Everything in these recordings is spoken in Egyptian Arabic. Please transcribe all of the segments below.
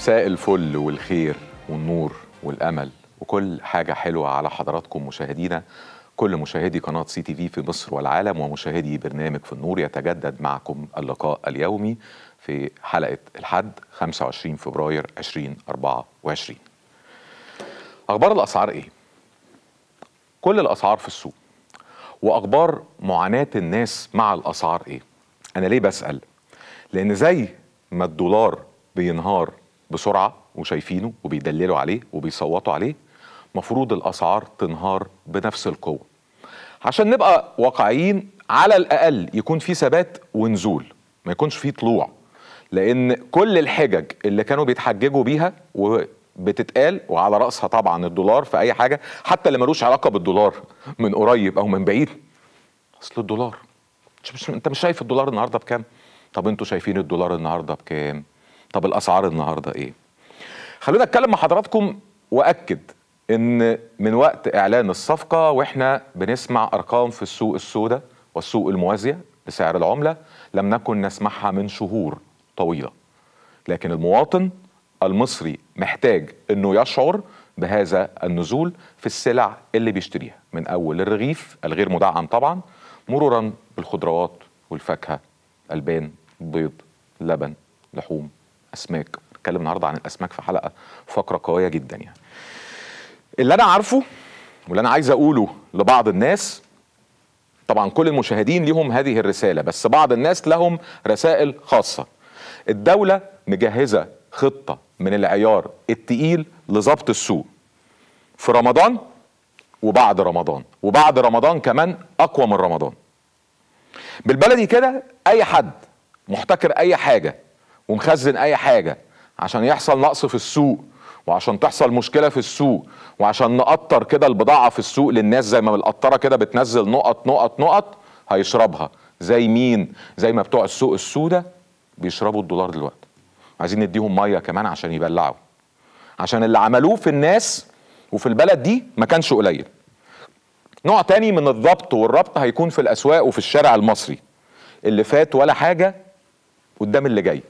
مساء الفل والخير والنور والامل وكل حاجه حلوه على حضراتكم مشاهدينا كل مشاهدي قناه سي تي في في مصر والعالم ومشاهدي برنامج في النور يتجدد معكم اللقاء اليومي في حلقه الحد 25 فبراير 2024 اخبار الاسعار ايه كل الاسعار في السوق واخبار معاناه الناس مع الاسعار ايه انا ليه بسال لان زي ما الدولار بينهار بسرعه وشايفينه وبيدللوا عليه وبيصوتوا عليه مفروض الاسعار تنهار بنفس القوه عشان نبقى واقعيين على الاقل يكون في ثبات ونزول ما يكونش في طلوع لان كل الحجج اللي كانوا بيتحججوا بيها وبتتقال وعلى راسها طبعا الدولار في اي حاجه حتى اللي ملوش علاقه بالدولار من قريب او من بعيد اصل الدولار مش مش انت مش شايف الدولار النهارده بكام طب انتوا شايفين الدولار النهارده بكام طب الاسعار النهارده ايه خلونا اتكلم مع حضراتكم واكد ان من وقت اعلان الصفقه واحنا بنسمع ارقام في السوق السوداء والسوق الموازيه لسعر العمله لم نكن نسمعها من شهور طويله لكن المواطن المصري محتاج انه يشعر بهذا النزول في السلع اللي بيشتريها من اول الرغيف الغير مدعم طبعا مرورا بالخضروات والفاكهه البان بيض لبن لحوم اسماك نتكلم النهارده عن الاسماك في حلقه فقره قويه جدا يعني اللي انا عارفه واللي انا عايز اقوله لبعض الناس طبعا كل المشاهدين ليهم هذه الرساله بس بعض الناس لهم رسائل خاصه الدوله مجهزه خطه من العيار التقيل لضبط السوق في رمضان وبعد رمضان وبعد رمضان كمان اقوى من رمضان بالبلدي كده اي حد محتكر اي حاجه ومخزن اي حاجه عشان يحصل نقص في السوق وعشان تحصل مشكله في السوق وعشان نقطر كده البضاعه في السوق للناس زي ما القطره كده بتنزل نقط نقط نقط هيشربها زي مين زي ما بتوع السوق السوداء بيشربوا الدولار دلوقتي عايزين نديهم ميه كمان عشان يبلعوا عشان اللي عملوه في الناس وفي البلد دي ما كانش قليل نوع تاني من الضبط والربط هيكون في الاسواق وفي الشارع المصري اللي فات ولا حاجه قدام اللي جاي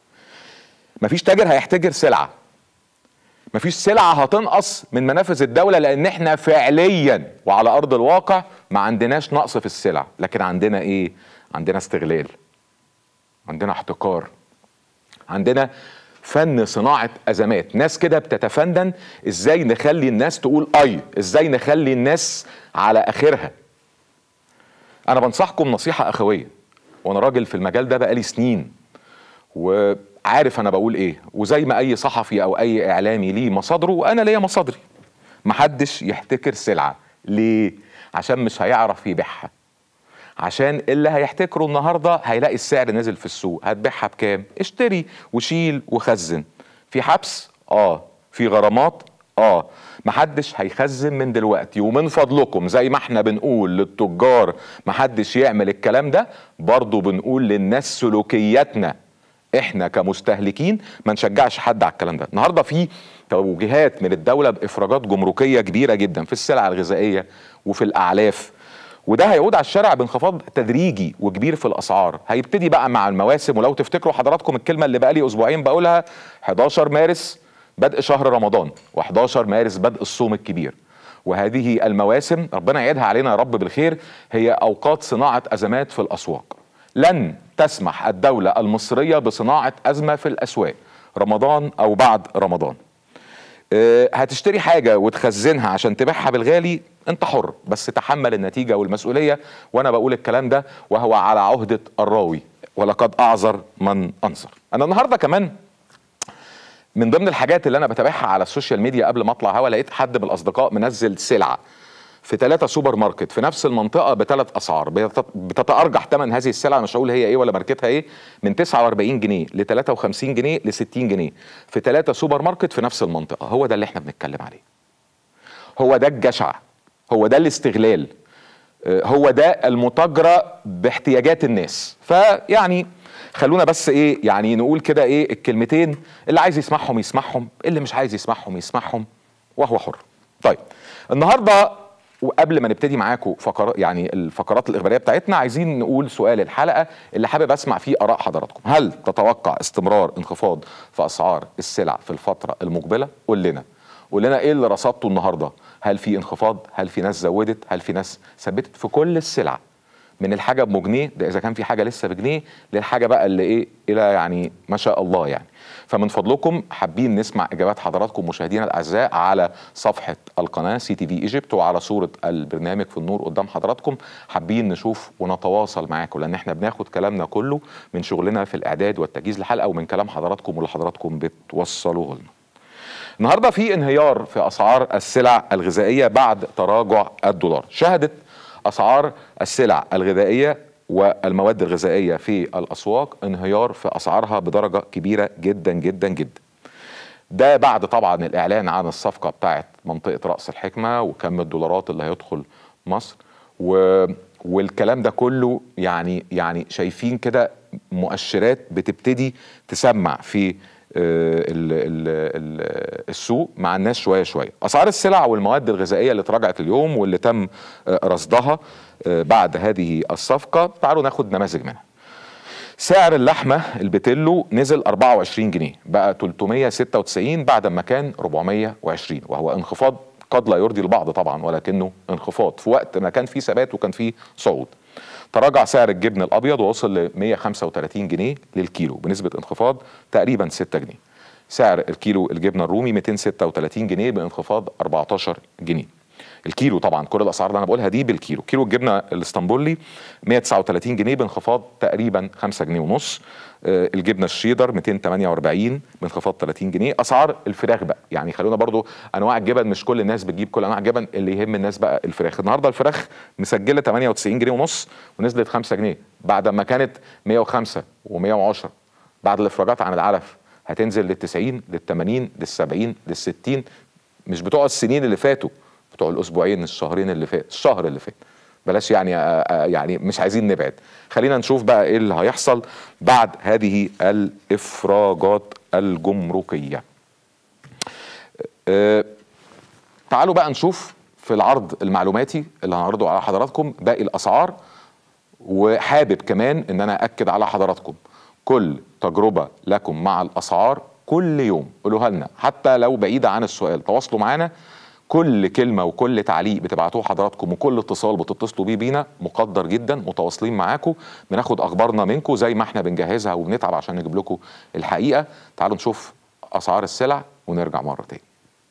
مفيش تاجر هيحتجر سلعه مفيش سلعه هتنقص من منافذ الدوله لان احنا فعليا وعلى ارض الواقع ما عندناش نقص في السلع لكن عندنا ايه عندنا استغلال عندنا احتكار عندنا فن صناعة أزمات ناس كده بتتفنن إزاي نخلي الناس تقول أي إزاي نخلي الناس على آخرها أنا بنصحكم نصيحة أخوية وأنا راجل في المجال ده بقالي سنين وعارف أنا بقول إيه وزي ما أي صحفي أو أي إعلامي ليه مصادره وأنا ليا مصادري محدش يحتكر سلعة ليه؟ عشان مش هيعرف يبيعها عشان اللي هيحتكره النهارده هيلاقي السعر نزل في السوق هتبيعها بكام اشتري وشيل وخزن في حبس اه في غرامات اه محدش هيخزن من دلوقتي ومن فضلكم زي ما احنا بنقول للتجار محدش يعمل الكلام ده برضو بنقول للناس سلوكياتنا احنا كمستهلكين ما نشجعش حد على الكلام ده النهارده في توجيهات من الدوله بافراجات جمركيه كبيره جدا في السلع الغذائيه وفي الاعلاف وده هيعود على الشارع بانخفاض تدريجي وكبير في الاسعار هيبتدي بقى مع المواسم ولو تفتكروا حضراتكم الكلمه اللي بقى لي اسبوعين بقولها 11 مارس بدء شهر رمضان و11 مارس بدء الصوم الكبير وهذه المواسم ربنا يعيدها علينا يا رب بالخير هي اوقات صناعه ازمات في الاسواق لن تسمح الدوله المصريه بصناعه ازمه في الاسواق رمضان او بعد رمضان أه هتشتري حاجه وتخزنها عشان تبيعها بالغالي انت حر بس تحمل النتيجه والمسؤوليه وانا بقول الكلام ده وهو على عهده الراوي ولقد اعذر من انصر انا النهارده كمان من ضمن الحاجات اللي انا بتابعها على السوشيال ميديا قبل ما اطلع هوا لقيت حد من الاصدقاء منزل سلعه في ثلاثة سوبر ماركت في نفس المنطقة بثلاث أسعار بتتأرجح ثمن هذه السلعة مش هقول هي إيه ولا ماركتها إيه من 49 جنيه ل 53 جنيه ل 60 جنيه في ثلاثة سوبر ماركت في نفس المنطقة هو ده اللي إحنا بنتكلم عليه هو ده الجشع هو ده الاستغلال هو ده المتاجرة باحتياجات الناس فيعني خلونا بس ايه يعني نقول كده ايه الكلمتين اللي عايز يسمعهم يسمعهم اللي مش عايز يسمعهم يسمعهم وهو حر طيب النهارده وقبل ما نبتدي معاكم فقرات يعني الفقرات الاخباريه بتاعتنا عايزين نقول سؤال الحلقه اللي حابب اسمع فيه اراء حضراتكم هل تتوقع استمرار انخفاض في اسعار السلع في الفتره المقبله قول لنا قول لنا ايه اللي رصدته النهارده هل في انخفاض هل في ناس زودت هل في ناس ثبتت في كل السلع من الحاجه بجنيه ده اذا كان في حاجه لسه بجنيه للحاجه بقى اللي ايه الى يعني ما شاء الله يعني فمن فضلكم حابين نسمع اجابات حضراتكم مشاهدينا الاعزاء على صفحه القناه سي تي في ايجيبت وعلى صوره البرنامج في النور قدام حضراتكم حابين نشوف ونتواصل معاكم لان احنا بناخد كلامنا كله من شغلنا في الاعداد والتجهيز للحلقه ومن كلام حضراتكم واللي حضراتكم بتوصلوه لنا النهارده في انهيار في اسعار السلع الغذائيه بعد تراجع الدولار شهدت اسعار السلع الغذائيه والمواد الغذائيه في الاسواق انهيار في اسعارها بدرجه كبيره جدا جدا جدا ده بعد طبعا الاعلان عن الصفقه بتاعت منطقه راس الحكمه وكم الدولارات اللي هيدخل مصر و والكلام ده كله يعني يعني شايفين كده مؤشرات بتبتدي تسمع في ال ال ال السوق مع الناس شويه شويه اسعار السلع والمواد الغذائيه اللي اتراجعت اليوم واللي تم رصدها بعد هذه الصفقه تعالوا ناخد نماذج منها سعر اللحمه البتلو نزل 24 جنيه بقى 396 بعد ما كان 420 وهو انخفاض قد لا يرضي البعض طبعا ولكنه انخفاض في وقت ما كان فيه ثبات وكان فيه صعود تراجع سعر الجبن الابيض ووصل ل 135 جنيه للكيلو بنسبه انخفاض تقريبا 6 جنيه سعر الكيلو الجبنه الرومي 236 جنيه بانخفاض 14 جنيه الكيلو طبعا كل الاسعار اللي انا بقولها دي بالكيلو كيلو الجبنه الاسطنبولي 139 جنيه بانخفاض تقريبا 5 جنيه ونص آه الجبنه الشيدر 248 بانخفاض 30 جنيه اسعار الفراخ بقى يعني خلونا برضو انواع الجبن مش كل الناس بتجيب كل انواع الجبن اللي يهم الناس بقى الفراخ النهارده الفراخ مسجله 98 جنيه ونص ونزلت 5 جنيه بعد ما كانت 105 و110 بعد الافراجات عن العلف هتنزل لل 90 لل 80 لل 70 لل 60 مش بتوع السنين اللي فاتوا بتوع الاسبوعين الشهرين اللي فات الشهر اللي فات بلاش يعني يعني مش عايزين نبعد خلينا نشوف بقى ايه اللي هيحصل بعد هذه الافراجات الجمركيه أه تعالوا بقى نشوف في العرض المعلوماتي اللي هنعرضه على حضراتكم باقي الاسعار وحابب كمان ان انا اكد على حضراتكم كل تجربه لكم مع الاسعار كل يوم قولوها لنا حتى لو بعيده عن السؤال تواصلوا معانا كل كلمه وكل تعليق بتبعتوه حضراتكم وكل اتصال بتتصلوا بيه بينا مقدر جدا متواصلين معاكم بناخد اخبارنا منكم زي ما احنا بنجهزها وبنتعب عشان نجيب لكم الحقيقه تعالوا نشوف اسعار السلع ونرجع مره تاني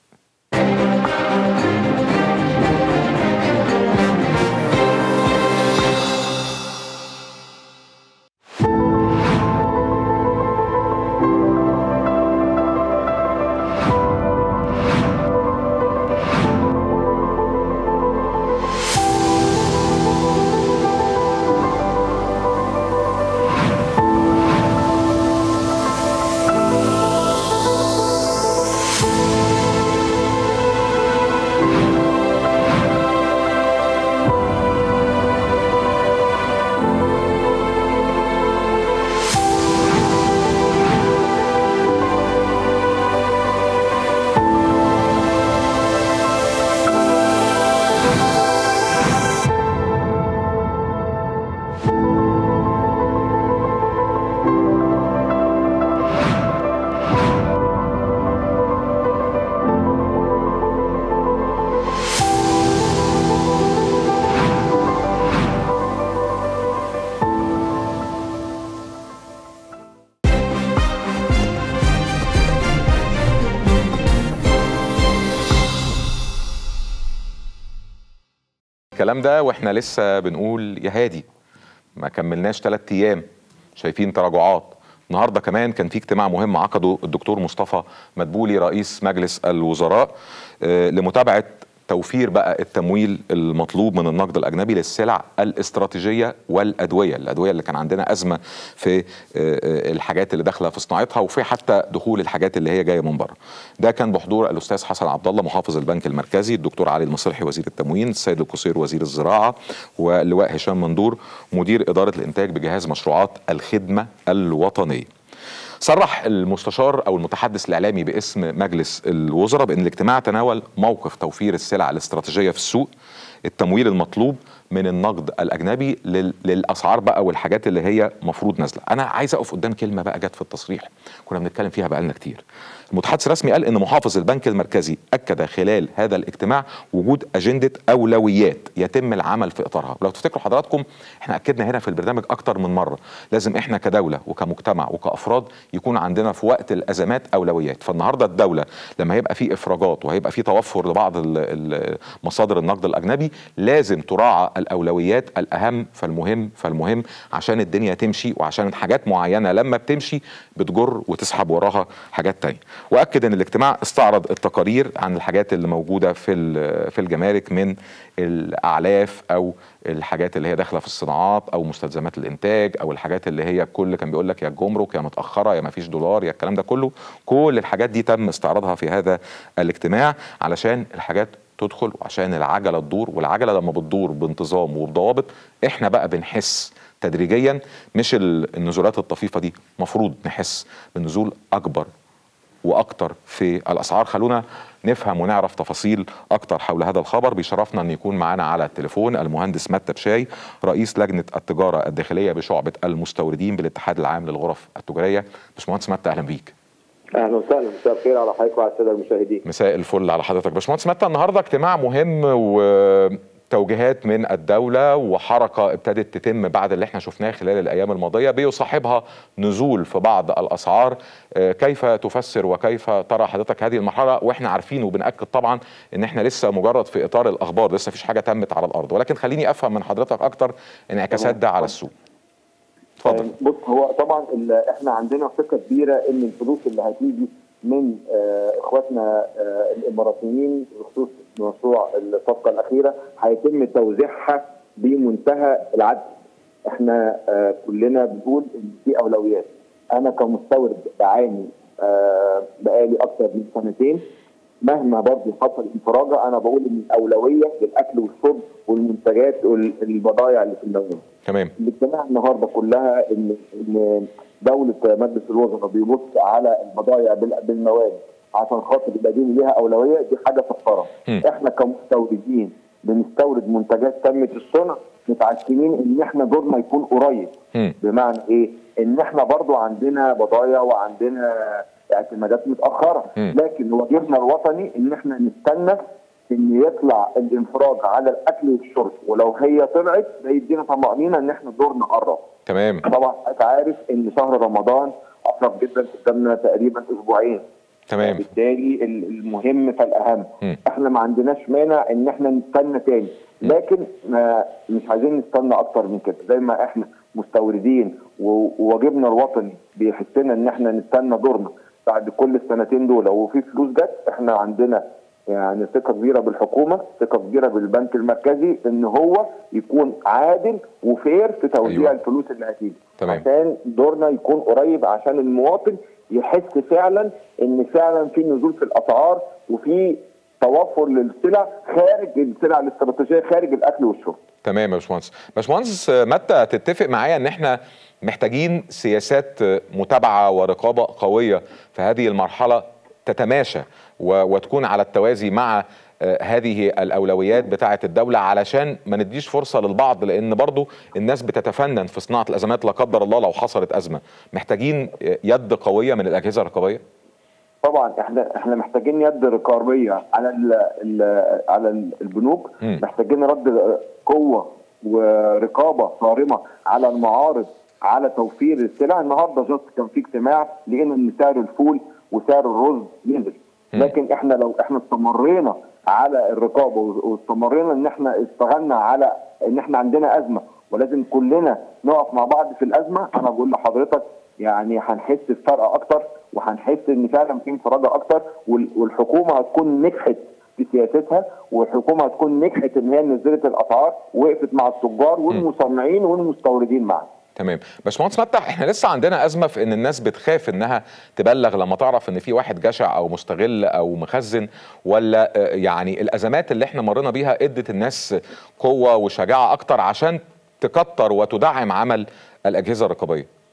الكلام ده واحنا لسه بنقول يا هادي ما كملناش ثلاث ايام شايفين تراجعات النهارده كمان كان في اجتماع مهم عقده الدكتور مصطفى مدبولي رئيس مجلس الوزراء آه لمتابعه توفير بقى التمويل المطلوب من النقد الاجنبي للسلع الاستراتيجيه والادويه، الادويه اللي كان عندنا ازمه في الحاجات اللي داخله في صناعتها وفي حتى دخول الحاجات اللي هي جايه من بره. ده كان بحضور الاستاذ حسن عبد الله محافظ البنك المركزي، الدكتور علي المصلحي وزير التموين، السيد القصير وزير الزراعه واللواء هشام مندور مدير اداره الانتاج بجهاز مشروعات الخدمه الوطنيه. صرح المستشار او المتحدث الاعلامي باسم مجلس الوزراء بان الاجتماع تناول موقف توفير السلع الاستراتيجيه في السوق التمويل المطلوب من النقد الاجنبي للاسعار بقى والحاجات اللي هي مفروض نازله انا عايز اقف قدام كلمه بقى جت في التصريح كنا بنتكلم فيها بقى لنا كتير المتحدث الرسمي قال ان محافظ البنك المركزي اكد خلال هذا الاجتماع وجود اجنده اولويات يتم العمل في اطارها ولو تفتكروا حضراتكم احنا اكدنا هنا في البرنامج اكتر من مره لازم احنا كدوله وكمجتمع وكافراد يكون عندنا في وقت الازمات اولويات فالنهارده الدوله لما هيبقى في افراجات وهيبقى في توفر لبعض مصادر النقد الاجنبي لازم تراعى الاولويات الاهم فالمهم فالمهم عشان الدنيا تمشي وعشان حاجات معينه لما بتمشي بتجر وتسحب وراها حاجات تانية واكد ان الاجتماع استعرض التقارير عن الحاجات اللي موجوده في في الجمارك من الاعلاف او الحاجات اللي هي داخله في الصناعات او مستلزمات الانتاج او الحاجات اللي هي كل كان بيقول لك يا الجمرك يا متاخره يا ما فيش دولار يا الكلام ده كله كل الحاجات دي تم استعراضها في هذا الاجتماع علشان الحاجات تدخل وعشان العجله تدور والعجله لما بتدور بانتظام وبضوابط احنا بقى بنحس تدريجيا مش النزولات الطفيفه دي مفروض نحس بنزول اكبر واكتر في الاسعار خلونا نفهم ونعرف تفاصيل اكتر حول هذا الخبر بيشرفنا ان يكون معنا على التليفون المهندس متى بشاي رئيس لجنه التجاره الداخليه بشعبه المستوردين بالاتحاد العام للغرف التجاريه باشمهندس متى اهلا بيك اهلا وسهلا مساء الخير على حضرتك وعلى الساده المشاهدين مساء الفل على حضرتك باشمهندس متى النهارده اجتماع مهم و توجيهات من الدولة وحركة ابتدت تتم بعد اللي احنا شفناه خلال الأيام الماضية بيصاحبها نزول في بعض الأسعار كيف تفسر وكيف ترى حضرتك هذه المرحلة واحنا عارفين وبنأكد طبعا ان احنا لسه مجرد في إطار الأخبار لسه فيش حاجة تمت على الأرض ولكن خليني أفهم من حضرتك أكتر انعكاسات ده على السوق اتفضل بص هو طبعا احنا عندنا ثقة كبيرة ان الفلوس اللي هتيجي من اخواتنا الاماراتيين بخصوص مشروع الصفقه الاخيره هيتم توزيعها بمنتهى العدل. احنا كلنا بنقول ان في اولويات. انا كمستورد بعاني بقالي اكثر من سنتين مهما برضه حصل انفراجه انا بقول ان الاولويه للاكل والشرب والمنتجات والبضائع اللي في النوم. تمام. الاجتماع النهارده كلها ان ان دوله مجلس الوزراء بيبص على البضائع بالمواد عشان خاطر يبقى دي ليها اولويه دي حاجه تحترم. احنا كمستوردين بنستورد منتجات تمت الصنع متعشمين ان احنا دورنا يكون قريب م. بمعنى ايه؟ ان احنا برضو عندنا بضايع وعندنا اعتمادات متاخره م. لكن واجبنا الوطني ان احنا نستنى ان يطلع الانفراج على الاكل والشرب ولو هي طلعت ده يدينا طمانينه ان احنا دورنا قرب تمام طبعا حضرتك عارف ان شهر رمضان اقرب جدا قدامنا تقريبا اسبوعين تمام بالتالي المهم فالاهم م. احنا ما عندناش مانع ان احنا نستنى تاني لكن ما مش عايزين نستنى اكتر من كده زي ما احنا مستوردين وواجبنا الوطني بيحسنا ان احنا نستنى دورنا بعد كل السنتين دول وفي فلوس جت احنا عندنا يعني ثقه كبيره بالحكومه ثقه كبيره بالبنك المركزي ان هو يكون عادل وفير في توزيع أيوة. أيوة. الفلوس اللي هتيجي تمام. عشان دورنا يكون قريب عشان المواطن يحس فعلا ان فعلا في نزول في الاسعار وفي توفر للسلع خارج السلع الاستراتيجيه خارج الاكل والشرب تمام يا باشمهندس باشمهندس متى تتفق معايا ان احنا محتاجين سياسات متابعه ورقابه قويه في هذه المرحله تتماشى و- وتكون على التوازي مع آه، هذه الاولويات بتاعه الدوله علشان ما نديش فرصه للبعض لان برضو الناس بتتفنن في صناعه الازمات لا قدر الله لو حصلت ازمه محتاجين آه، يد قويه من الاجهزه الرقابيه طبعا احنا احنا محتاجين يد رقابيه على ال ال على البنوك مم. محتاجين رد قوه ورقابه صارمه على المعارض على توفير السلع النهارده جاست كان في اجتماع لقينا ان سعر الفول وسعر الرز نزل مم. لكن احنا لو احنا استمرينا على الرقابه واستمرينا ان احنا اشتغلنا على ان احنا عندنا ازمه ولازم كلنا نقف مع بعض في الازمه انا بقول لحضرتك يعني هنحس بفرق اكتر وهنحس ان فعلا في انفراجه اكتر وال- والحكومه هتكون نجحت في سياستها والحكومه هتكون نجحت ان هي نزلت الاسعار وقفت مع التجار والمصنعين والمستوردين معا تمام باشمهندس مفتح احنا لسه عندنا ازمه في ان الناس بتخاف انها تبلغ لما تعرف ان في واحد جشع او مستغل او مخزن ولا آه، يعني الازمات اللي احنا مرينا بيها ادت الناس قوه وشجاعه اكتر عشان تكتر وتدعم عمل الاجهزه الرقابيه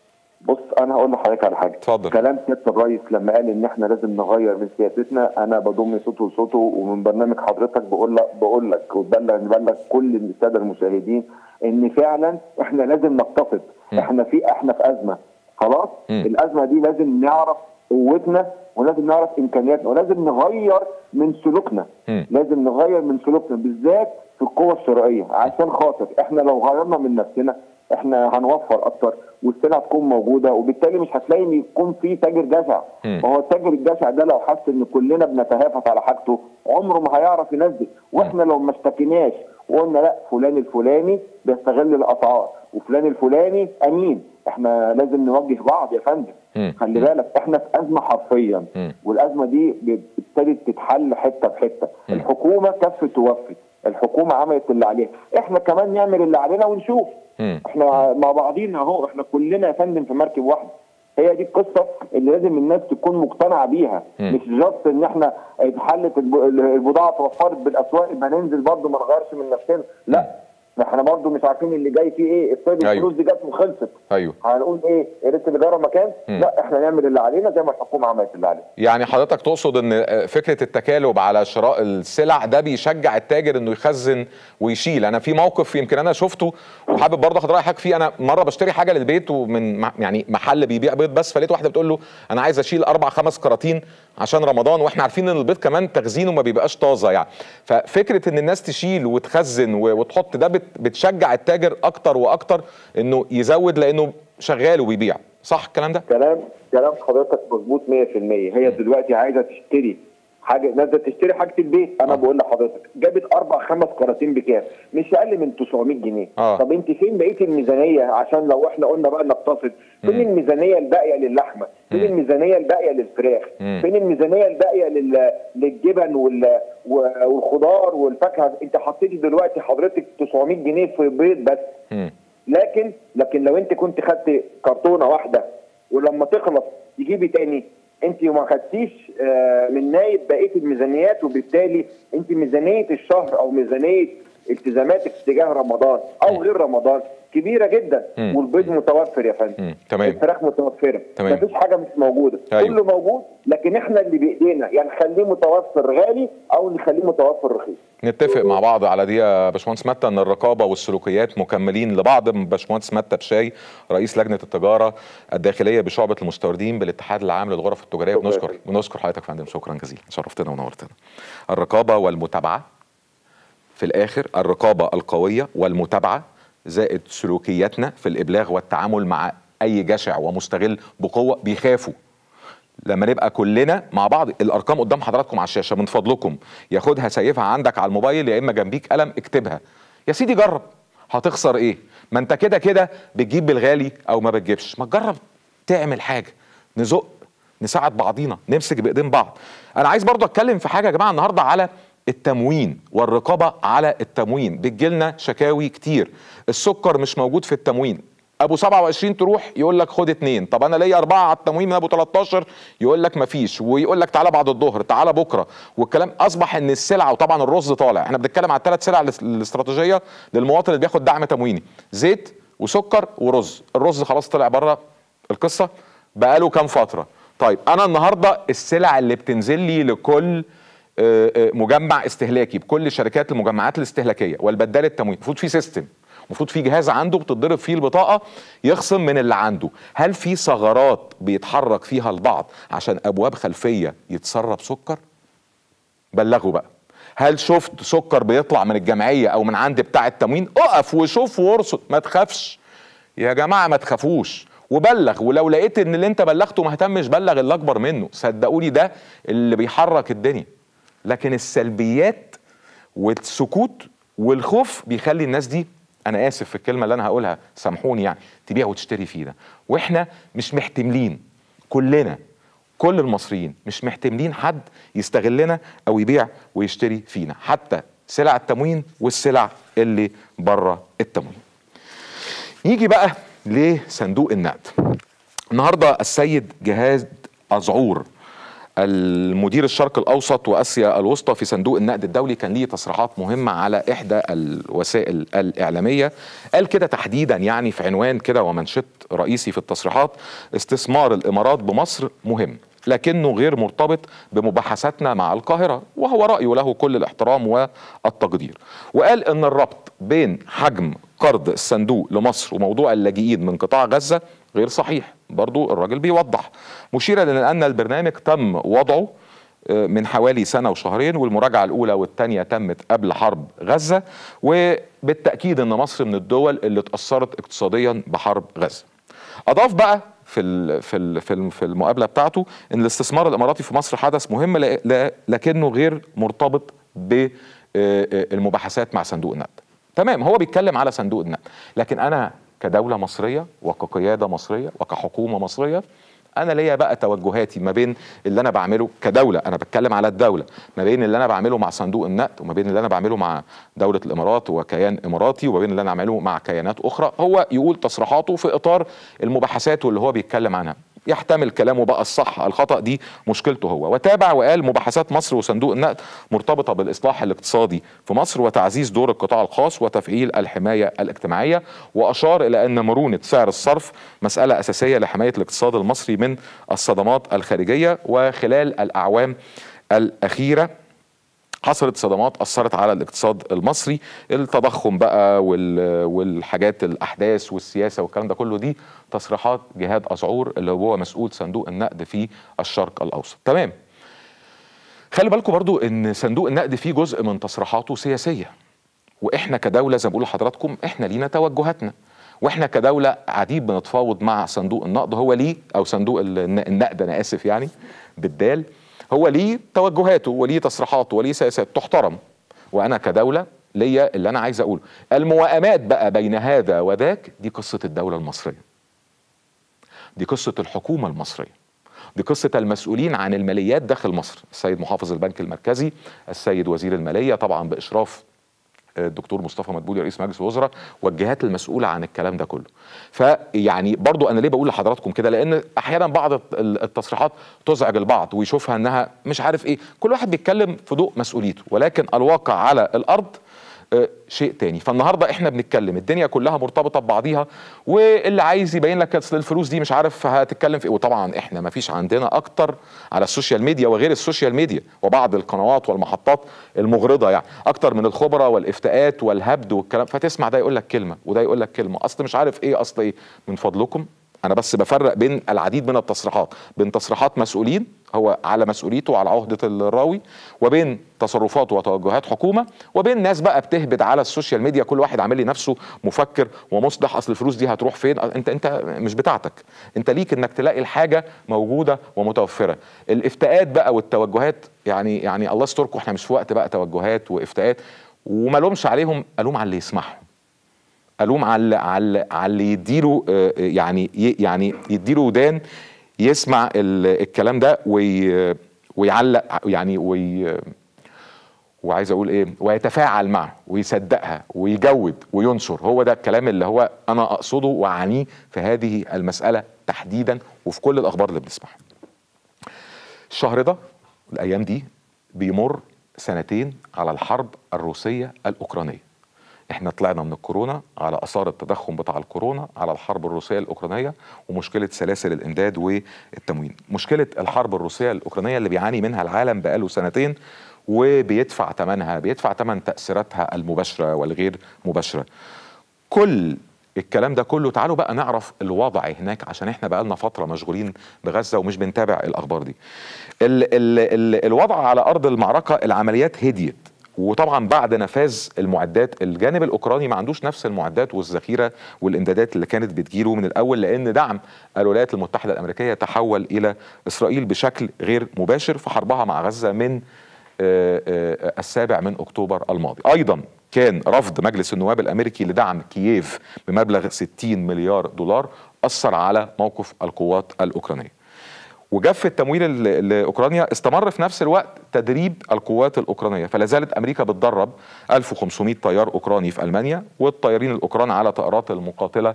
بص انا هقول لحضرتك على حاجه اتفضل. كلام سياده الرئيس لما قال ان احنا لازم نغير من سياستنا انا بضم صوته لصوته ومن برنامج حضرتك بقول لك بقول لك وبلغ نبلغ كل الساده المشاهدين ان فعلا احنا لازم نقتصد احنا في احنا في ازمه خلاص مم. الازمه دي لازم نعرف قوتنا ولازم نعرف امكانياتنا ولازم نغير من سلوكنا مم. لازم نغير من سلوكنا بالذات في القوة الشرائية عشان خاطر احنا لو غيرنا من نفسنا احنا هنوفر اكتر والسلع تكون موجوده وبالتالي مش هتلاقي ان يكون في تاجر جشع مم. ما هو التاجر الجشع ده لو حس ان كلنا بنتهافت على حاجته عمره ما هيعرف ينزل واحنا لو ما اشتكيناش وقلنا لا فلان الفلاني بيستغل الاسعار وفلان الفلاني امين احنا لازم نوجه بعض يا فندم مم. خلي بالك احنا في ازمه حرفيا مم. والازمه دي ابتدت تتحل حته بحته مم. الحكومه كفت توفت الحكومه عملت اللي عليها احنا كمان نعمل اللي علينا ونشوف مم. احنا مع بعضينا اهو احنا كلنا يا فندم في مركب واحده هي دي القصه اللي لازم الناس تكون مقتنعه بيها مم. مش جاست ان احنا اتحلت الب- البضاعه اتوفرت بالاسواق يبقى ننزل برضه ما نغيرش من نفسنا لا احنا برضه مش عارفين اللي جاي فيه ايه افرض أيوة. الفلوس دي جت وخلصت ايوه هنقول ايه يا ريت اللي جرى مكان مم. لا احنا نعمل اللي علينا زي ما الحكومه عملت اللي عليها يعني حضرتك تقصد ان فكره التكالب على شراء السلع ده بيشجع التاجر انه يخزن ويشيل انا في موقف يمكن انا شفته وحابب برضه اخد راي حضرتك فيه انا مره بشتري حاجه للبيت ومن مع- يعني محل بيبيع بيض بس فلقيت واحده بتقول له انا عايز اشيل اربع خمس كراتين عشان رمضان واحنا عارفين ان البيض كمان تخزينه ما بيبقاش طازه يعني ففكره ان الناس تشيل وتخزن و- وتحط ده بت- بتشجع التاجر اكتر واكتر انه يزود لانه شغال وبيبيع صح الكلام ده كلام كلام حضرتك مظبوط 100% هي دلوقتي عايزه تشتري حاجه نازله تشتري حاجه البيت انا آه. بقول لحضرتك جابت اربع خمس كراتين بكام مش اقل من 900 جنيه آه. طب انت فين بقيه الميزانيه عشان لو احنا قلنا بقى نقتصد فين مم. الميزانيه الباقيه للحمه فين مم. الميزانيه الباقيه للفراخ مم. فين الميزانيه الباقيه لل... للجبن وال... و- والخضار والفاكهه انت حطيتي دلوقتي حضرتك 900 جنيه في بيض بس مم. لكن لكن لو انت كنت خدت كرتونه واحده ولما تخلص تجيبي تاني انت ما خدتيش آه، من نايب بقيه الميزانيات وبالتالي انت ميزانيه الشهر او ميزانيه التزاماتك تجاه رمضان او غير رمضان كبيره جدا مم. والبيض متوفر يا فندم مم. تمام. الفراخ متوفره تمام. مفيش حاجه مش موجوده أيوة. كله موجود لكن احنا اللي بايدينا يعني نخليه متوفر غالي او نخليه متوفر رخيص نتفق مع بعض على دي يا باشمهندس متى ان الرقابه والسلوكيات مكملين لبعض باشمهندس متى بشاي رئيس لجنه التجاره الداخليه بشعبه المستوردين بالاتحاد العام للغرف التجاريه شكراً. بنشكر بنشكر حضرتك يا فندم شكرا جزيلا شرفتنا ونورتنا الرقابه والمتابعه في الاخر الرقابه القويه والمتابعه زائد سلوكياتنا في الابلاغ والتعامل مع اي جشع ومستغل بقوه بيخافوا لما نبقى كلنا مع بعض الارقام قدام حضراتكم على الشاشه من فضلكم ياخدها سيفها عندك على الموبايل يا اما جنبيك قلم اكتبها يا سيدي جرب هتخسر ايه ما انت كده كده بتجيب بالغالي او ما بتجيبش ما تجرب تعمل حاجه نزق نساعد بعضينا نمسك بايدين بعض انا عايز برضو اتكلم في حاجه يا جماعه النهارده على التموين والرقابه على التموين بتجيلنا شكاوي كتير السكر مش موجود في التموين ابو 27 تروح يقول لك خد اتنين طب انا ليا اربعه على التموين من ابو 13 يقول لك مفيش ويقول لك تعالى بعد الظهر تعالى بكره والكلام اصبح ان السلعه وطبعا الرز طالع احنا بنتكلم على الثلاث سلع الاس- الاستراتيجيه للمواطن اللي بياخد دعم تمويني زيت وسكر ورز الرز خلاص طلع بره القصه بقاله كام فتره طيب انا النهارده السلع اللي بتنزل لي لكل آه، آه، مجمع استهلاكي بكل شركات المجمعات الاستهلاكيه والبدال التموين المفروض في سيستم المفروض في جهاز عنده بتضرب فيه البطاقه يخصم من اللي عنده هل في ثغرات بيتحرك فيها البعض عشان ابواب خلفيه يتسرب سكر بلغوا بقى هل شفت سكر بيطلع من الجمعيه او من عند بتاع التموين اقف وشوف وارصد ما تخافش يا جماعه ما تخافوش وبلغ ولو لقيت ان اللي انت بلغته ما اهتمش بلغ اللي اكبر منه صدقوني ده اللي بيحرك الدنيا لكن السلبيات والسكوت والخوف بيخلي الناس دي انا اسف في الكلمه اللي انا هقولها سامحوني يعني تبيع وتشتري فينا واحنا مش محتملين كلنا كل المصريين مش محتملين حد يستغلنا او يبيع ويشتري فينا حتى سلع التموين والسلع اللي بره التموين يجي بقى لصندوق النقد النهارده السيد جهاد أزعور المدير الشرق الاوسط واسيا الوسطى في صندوق النقد الدولي كان ليه تصريحات مهمه على احدى الوسائل الاعلاميه قال كده تحديدا يعني في عنوان كده ومنشط رئيسي في التصريحات استثمار الامارات بمصر مهم لكنه غير مرتبط بمباحثاتنا مع القاهرة وهو رأيه له كل الاحترام والتقدير وقال ان الربط بين حجم قرض الصندوق لمصر وموضوع اللاجئين من قطاع غزة غير صحيح برضو الراجل بيوضح مشيرا لأن البرنامج تم وضعه من حوالي سنة وشهرين والمراجعة الأولى والثانية تمت قبل حرب غزة وبالتأكيد أن مصر من الدول اللي اتأثرت اقتصاديا بحرب غزة أضاف بقى في في في المقابله بتاعته ان الاستثمار الاماراتي في مصر حدث مهم لكنه غير مرتبط بالمباحثات مع صندوق النقد. تمام هو بيتكلم على صندوق النقد لكن انا كدوله مصريه وكقياده مصريه وكحكومه مصريه انا ليا بقى توجهاتي ما بين اللي انا بعمله كدوله انا بتكلم على الدوله ما بين اللي انا بعمله مع صندوق النقد وما بين اللي انا بعمله مع دوله الامارات وكيان اماراتي وما بين اللي انا بعمله مع كيانات اخرى هو يقول تصريحاته في اطار المباحثات واللي هو بيتكلم عنها يحتمل كلامه بقى الصح الخطا دي مشكلته هو وتابع وقال مباحثات مصر وصندوق النقد مرتبطه بالاصلاح الاقتصادي في مصر وتعزيز دور القطاع الخاص وتفعيل الحمايه الاجتماعيه واشار الى ان مرونه سعر الصرف مساله اساسيه لحمايه الاقتصاد المصري من الصدمات الخارجيه وخلال الاعوام الاخيره حصلت صدمات اثرت على الاقتصاد المصري التضخم بقى والحاجات الاحداث والسياسه والكلام ده كله دي تصريحات جهاد ازعور اللي هو مسؤول صندوق النقد في الشرق الاوسط تمام خلي بالكم برضو ان صندوق النقد فيه جزء من تصريحاته سياسيه واحنا كدوله زي ما بقول لحضراتكم احنا لينا توجهاتنا واحنا كدوله قاعدين بنتفاوض مع صندوق النقد هو ليه او صندوق النقد انا اسف يعني بالدال هو ليه توجهاته وليه تصريحاته وليه سياسات تحترم وانا كدوله ليا اللي انا عايز اقوله الموائمات بقى بين هذا وذاك دي قصه الدوله المصريه دي قصه الحكومه المصريه دي قصة المسؤولين عن الماليات داخل مصر السيد محافظ البنك المركزي السيد وزير المالية طبعا بإشراف الدكتور مصطفى مدبولي رئيس مجلس الوزراء والجهات المسؤوله عن الكلام ده كله فيعني برضو انا ليه بقول لحضراتكم كده لان احيانا بعض التصريحات تزعج البعض ويشوفها انها مش عارف ايه كل واحد بيتكلم في ضوء مسؤوليته ولكن الواقع على الارض شيء تاني فالنهارده احنا بنتكلم الدنيا كلها مرتبطه ببعضيها واللي عايز يبين لك اصل الفلوس دي مش عارف هتتكلم في ايه وطبعا احنا ما فيش عندنا اكتر على السوشيال ميديا وغير السوشيال ميديا وبعض القنوات والمحطات المغرضه يعني اكتر من الخبراء والافتاءات والهبد والكلام فتسمع ده يقول لك كلمه وده يقول لك كلمه اصل مش عارف ايه اصل ايه من فضلكم انا بس بفرق بين العديد من التصريحات بين تصريحات مسؤولين هو على مسؤوليته وعلى عهده الراوي وبين تصرفات وتوجهات حكومه وبين ناس بقى بتهبد على السوشيال ميديا كل واحد عامل لي نفسه مفكر ومصلح اصل الفلوس دي هتروح فين انت انت مش بتاعتك انت ليك انك تلاقي الحاجه موجوده ومتوفره الافتاءات بقى والتوجهات يعني يعني الله يستركم احنا مش في وقت بقى توجهات وافتاءات وما لومش عليهم الوم على اللي يسمعهم الوم على على على اللي يديله يعني يعني يديله ودان يسمع الكلام ده وي ويعلق يعني وي وعايز اقول ايه ويتفاعل معه ويصدقها ويجود وينشر هو ده الكلام اللي هو انا اقصده واعنيه في هذه المساله تحديدا وفي كل الاخبار اللي بنسمعها الشهر ده الايام دي بيمر سنتين على الحرب الروسيه الاوكرانيه احنا طلعنا من الكورونا على اثار التضخم بتاع الكورونا على الحرب الروسيه الاوكرانيه ومشكله سلاسل الامداد والتموين مشكله الحرب الروسيه الاوكرانيه اللي بيعاني منها العالم بقاله سنتين وبيدفع ثمنها بيدفع ثمن تاثيراتها المباشره والغير مباشره كل الكلام ده كله تعالوا بقى نعرف الوضع هناك عشان احنا بقى لنا فتره مشغولين بغزه ومش بنتابع الاخبار دي ال ال ال الوضع على ارض المعركه العمليات هديت وطبعا بعد نفاذ المعدات الجانب الاوكراني ما عندوش نفس المعدات والذخيره والامدادات اللي كانت بتجيله من الاول لان دعم الولايات المتحده الامريكيه تحول الى اسرائيل بشكل غير مباشر في حربها مع غزه من السابع من اكتوبر الماضي ايضا كان رفض مجلس النواب الامريكي لدعم كييف بمبلغ 60 مليار دولار اثر على موقف القوات الاوكرانيه وجف التمويل لاوكرانيا استمر في نفس الوقت تدريب القوات الاوكرانيه فلا زالت امريكا بتدرب 1500 طيار اوكراني في المانيا والطيارين الاوكران على طائرات المقاتله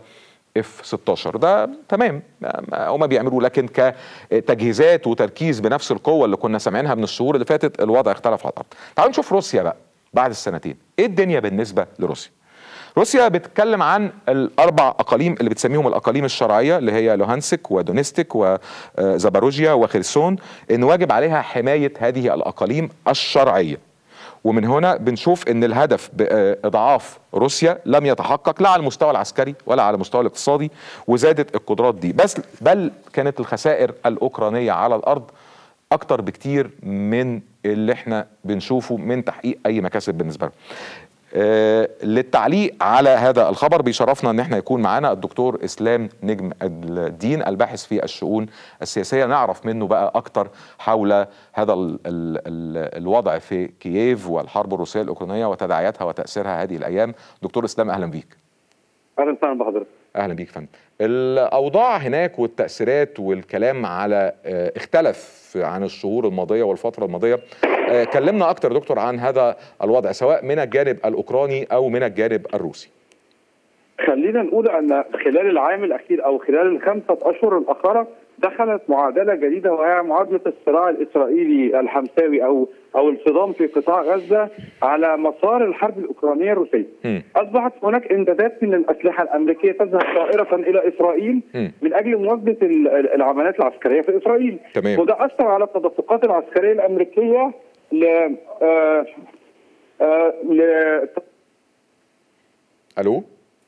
اف 16 ده تمام هما بيعملوه لكن كتجهيزات وتركيز بنفس القوه اللي كنا سامعينها من الشهور اللي فاتت الوضع اختلف على الارض تعالوا نشوف روسيا بقى بعد السنتين ايه الدنيا بالنسبه لروسيا روسيا بتتكلم عن الاربع اقاليم اللي بتسميهم الاقاليم الشرعيه اللي هي لوهانسك ودونيستيك وزاباروجيا وخيرسون ان واجب عليها حمايه هذه الاقاليم الشرعيه ومن هنا بنشوف ان الهدف باضعاف روسيا لم يتحقق لا على المستوى العسكري ولا على المستوى الاقتصادي وزادت القدرات دي بس بل كانت الخسائر الاوكرانيه على الارض اكتر بكتير من اللي احنا بنشوفه من تحقيق اي مكاسب بالنسبه لهم آه للتعليق على هذا الخبر بيشرفنا ان احنا يكون معانا الدكتور اسلام نجم الدين الباحث في الشؤون السياسيه نعرف منه بقى اكتر حول هذا ال ال ال الوضع في كييف والحرب الروسيه الاوكرانيه وتداعياتها وتاثيرها هذه الايام دكتور اسلام اهلا بيك اهلا وسهلا بحضرتك اهلا بيك فندم الاوضاع هناك والتاثيرات والكلام على اه اختلف عن الشهور الماضيه والفتره الماضيه اه كلمنا اكتر دكتور عن هذا الوضع سواء من الجانب الاوكراني او من الجانب الروسي خلينا نقول ان خلال العام الاخير او خلال الخمسه اشهر الاخيره دخلت معادله جديده وهي معادله الصراع الاسرائيلي الحمساوي او او الصدام في قطاع غزه على مسار الحرب الاوكرانيه الروسيه. م. اصبحت هناك امدادات من الاسلحه الامريكيه تذهب طائره الى اسرائيل م. من اجل مواجهه العمليات العسكريه في اسرائيل. تمام. وده اثر على التدفقات العسكريه الامريكيه ل آه آه ل الو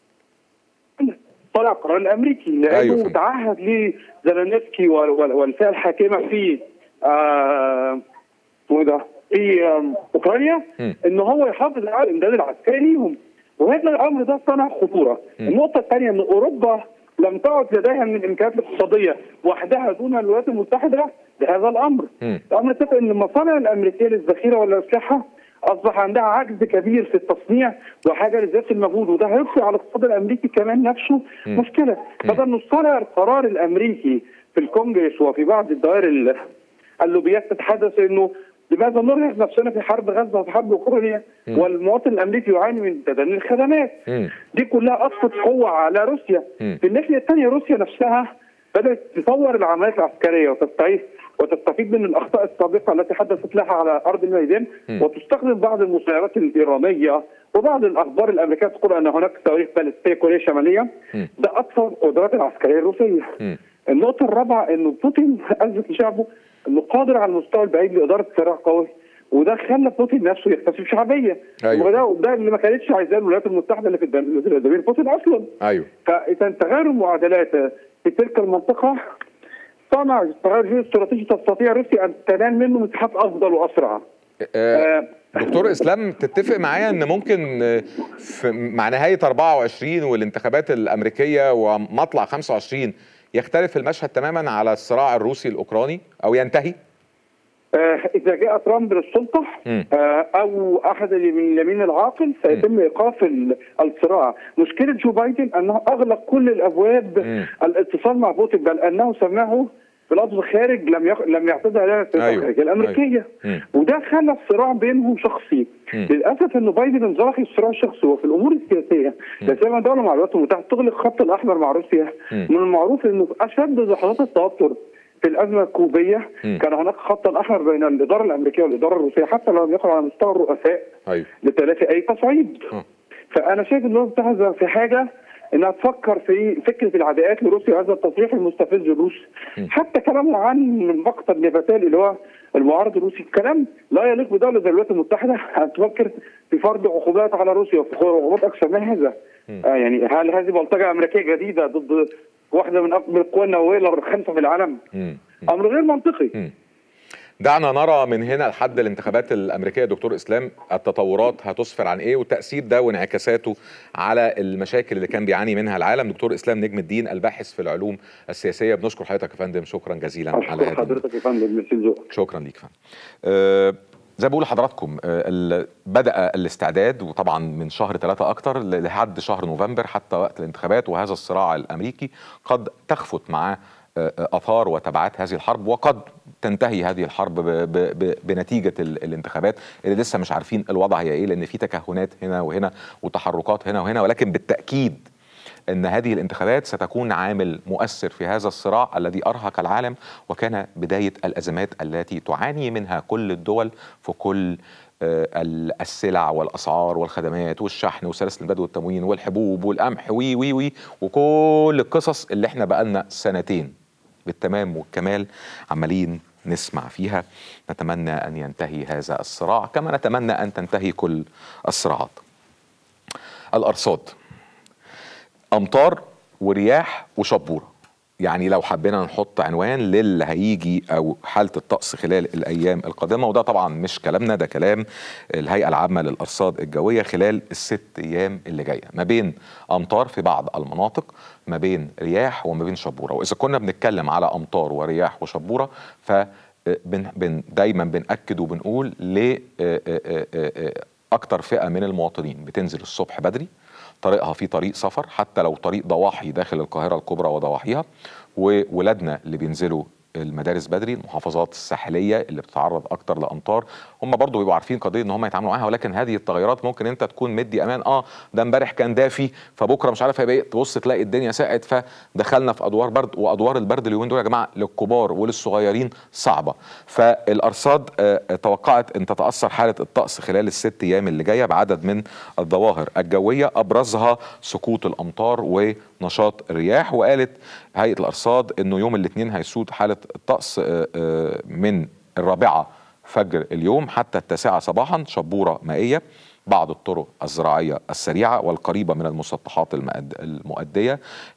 طلع القرار الامريكي لانه أيوة تعهد لزلنسكي والفئه الحاكمه في آه ده في آه اوكرانيا ان هو يحافظ على الامداد العسكري ليهم وهذا الامر ده صنع خطوره. م. النقطه الثانيه ان اوروبا لم تعد لديها من الامكانيات الاقتصاديه وحدها دون الولايات المتحده لهذا الامر. م. الامر الثالث ان المصانع الامريكيه للذخيره والاسلحه اصبح عندها عجز كبير في التصنيع وحاجه لزياده المجهود وده هيفرق على الاقتصاد الامريكي كمان نفسه م. مشكله فده انه صنع القرار الامريكي في الكونجرس وفي بعض الدوائر اللوبيات تتحدث انه لماذا نرهق نفسنا في حرب غزه وفي حرب اوكرانيا والمواطن الامريكي يعاني من تدني الخدمات م. دي كلها اسقط قوه على روسيا م. في الناحيه الثانيه روسيا نفسها بدات تطور العمليات العسكريه وتستعيد وتستفيد من الاخطاء السابقه التي حدثت لها على ارض الميدان م. وتستخدم بعض المسيرات الايرانيه وبعض الاخبار الامريكيه تقول ان هناك صواريخ باليستيه كوريا الشماليه م. ده اكثر القدرات العسكريه الروسيه م. النقطه الرابعه انه بوتين اثبت لشعبه انه قادر على المستوى البعيد لاداره صراع قوي وده خلى بوتين نفسه يكتسب شعبيه أيوة. وده ده اللي ما كانتش عايزاه الولايات المتحده اللي في الدمير بوتين اصلا ايوه فاذا تغير المعادلات في تلك المنطقه صنع تغير استراتيجي تستطيع روسيا ان تنال منه مساحات افضل واسرع. آه دكتور اسلام تتفق معايا ان ممكن في مع نهايه 24 والانتخابات الامريكيه ومطلع 25 يختلف المشهد تماما على الصراع الروسي الاوكراني او ينتهي؟ اذا جاء ترامب للسلطه او احد من اليمين العاقل سيتم ايقاف الصراع، مشكله جو بايدن انه اغلق كل الابواب الاتصال مع بوتين بل انه سماه بلفظ خارج لم يخ... لم يعتدها لها أيوة. الامريكيه أيوة. وده خلى الصراع بينهم شخصي مم. للاسف انه بايدن انزلق الصراع الشخصي وفي الامور السياسيه لا سيما دوله مع الولايات المتحده تغلق الخط الاحمر مع روسيا مم. من المعروف انه في اشد لحظات التوتر في الازمه الكوبيه مم. كان هناك خط احمر بين الاداره الامريكيه والاداره الروسيه حتى لو لم يكن على مستوى الرؤساء ايوه لتلافي اي تصعيد آه. فانا شايف ان تهزم في حاجه انها تفكر في فكره العداءات لروسيا هذا التصريح المستفز الروسي حتى كلامه عن مقتل نيفاتال اللي هو المعارض الروسي كلام لا يليق بدوله زي الولايات المتحده ان تفكر في فرض عقوبات على روسيا وفي عقوبات اكثر من هذا آه يعني هل هذه بلطجه امريكيه جديده ضد واحده من اكبر القوى النوويه الخمسه في العالم مم. امر غير منطقي مم. دعنا نرى من هنا لحد الانتخابات الامريكيه دكتور اسلام التطورات هتسفر عن ايه والتاثير ده وانعكاساته على المشاكل اللي كان بيعاني منها العالم دكتور اسلام نجم الدين الباحث في العلوم السياسيه بنشكر حضرتك يا فندم شكرا جزيلا على اشكر هذه حضرتك يا فندم ميرسي ذوقك شكرا ليك فندم أه زي ما بقول لحضراتكم أه ال- بدا الاستعداد وطبعا من شهر ثلاثة اكتر ل- لحد شهر نوفمبر حتى وقت الانتخابات وهذا الصراع الامريكي قد تخفت معاه أه، اثار وتبعات هذه الحرب وقد تنتهي هذه الحرب ب ب ب بنتيجه ال الانتخابات اللي لسه مش عارفين الوضع هي ايه لان في تكهنات هنا وهنا وتحركات هنا وهنا ولكن بالتاكيد ان هذه الانتخابات ستكون عامل مؤثر في هذا الصراع الذي ارهق العالم وكان بدايه الازمات التي تعاني منها كل الدول في كل آه، السلع والاسعار والخدمات والشحن وسلاسل البدو والتموين والحبوب والقمح وي وي وي وكل القصص اللي احنا بقالنا سنتين بالتمام والكمال عمالين نسمع فيها نتمنى ان ينتهي هذا الصراع كما نتمنى ان تنتهي كل الصراعات الارصاد امطار ورياح وشبوره يعني لو حبينا نحط عنوان للي هيجي او حاله الطقس خلال الايام القادمه وده طبعا مش كلامنا ده كلام الهيئه العامه للارصاد الجويه خلال الست ايام اللي جايه ما بين امطار في بعض المناطق ما بين رياح وما بين شبوره واذا كنا بنتكلم على امطار ورياح وشبوره ف بن بن دايما بنأكد وبنقول ل اكتر فئه من المواطنين بتنزل الصبح بدري طريقها في طريق سفر حتى لو طريق ضواحي داخل القاهره الكبرى وضواحيها وولادنا اللي بينزلوا المدارس بدري المحافظات الساحليه اللي بتتعرض اكتر لامطار هم برضو بيبقوا عارفين قضيه ان هم يتعاملوا معاها ولكن هذه التغيرات ممكن انت تكون مدي امان اه ده امبارح كان دافي فبكره مش عارف هيبقى ايه تبص تلاقي الدنيا ساقت فدخلنا في ادوار برد وادوار البرد اليومين دول يا جماعه للكبار وللصغيرين صعبه فالارصاد آه توقعت ان تتاثر حاله الطقس خلال الست ايام اللي جايه بعدد من الظواهر الجويه ابرزها سقوط الامطار ونشاط الرياح وقالت هيئه الارصاد انه يوم الاثنين هيسود حاله الطقس من الرابعه فجر اليوم حتى التاسعه صباحا شبوره مائيه بعض الطرق الزراعيه السريعه والقريبه من المسطحات المؤديه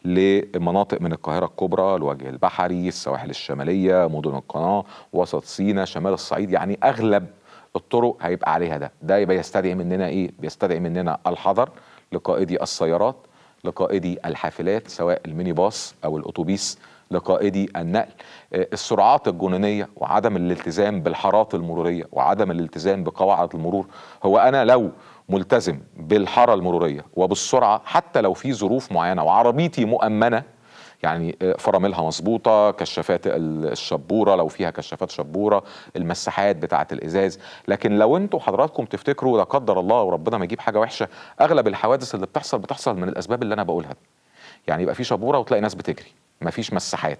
لمناطق من القاهره الكبرى الوجه البحري السواحل الشماليه مدن القناه وسط سيناء شمال الصعيد يعني اغلب الطرق هيبقى عليها ده ده يبقى يستدعي مننا ايه بيستدعي مننا الحذر لقائدي السيارات لقائدي الحافلات سواء الميني باص او الاتوبيس لقائدي النقل السرعات الجنونية وعدم الالتزام بالحارات المرورية وعدم الالتزام بقواعد المرور هو أنا لو ملتزم بالحارة المرورية وبالسرعة حتى لو في ظروف معينة وعربيتي مؤمنة يعني فراملها مظبوطه كشافات الشبوره لو فيها كشافات شبوره المساحات بتاعه الازاز لكن لو انتوا حضراتكم تفتكروا لا قدر الله وربنا ما يجيب حاجه وحشه اغلب الحوادث اللي بتحصل بتحصل من الاسباب اللي انا بقولها دي يعني يبقى في شبوره وتلاقي ناس بتجري مفيش مساحات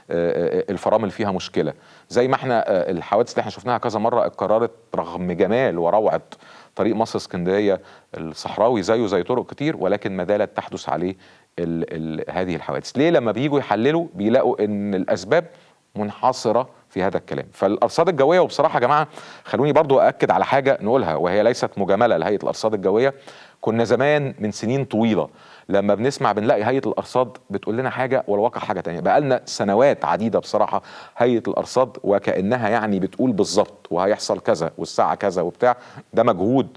الفرامل فيها مشكله زي ما احنا الحوادث اللي احنا شفناها كذا مره اتكررت رغم جمال وروعه طريق مصر اسكندريه الصحراوي زيه زي طرق كتير ولكن ما زالت تحدث عليه ال ال هذه الحوادث ليه لما بييجوا يحللوا بيلاقوا ان الاسباب منحصره في هذا الكلام فالارصاد الجويه وبصراحه يا جماعه خلوني برضو ااكد على حاجه نقولها وهي ليست مجامله لهيئه الارصاد الجويه كنا زمان من سنين طويله لما بنسمع بنلاقي هيئه الارصاد بتقول لنا حاجه والواقع حاجه تانية بقى لنا سنوات عديده بصراحه هيئه الارصاد وكانها يعني بتقول بالظبط وهيحصل كذا والساعه كذا وبتاع ده مجهود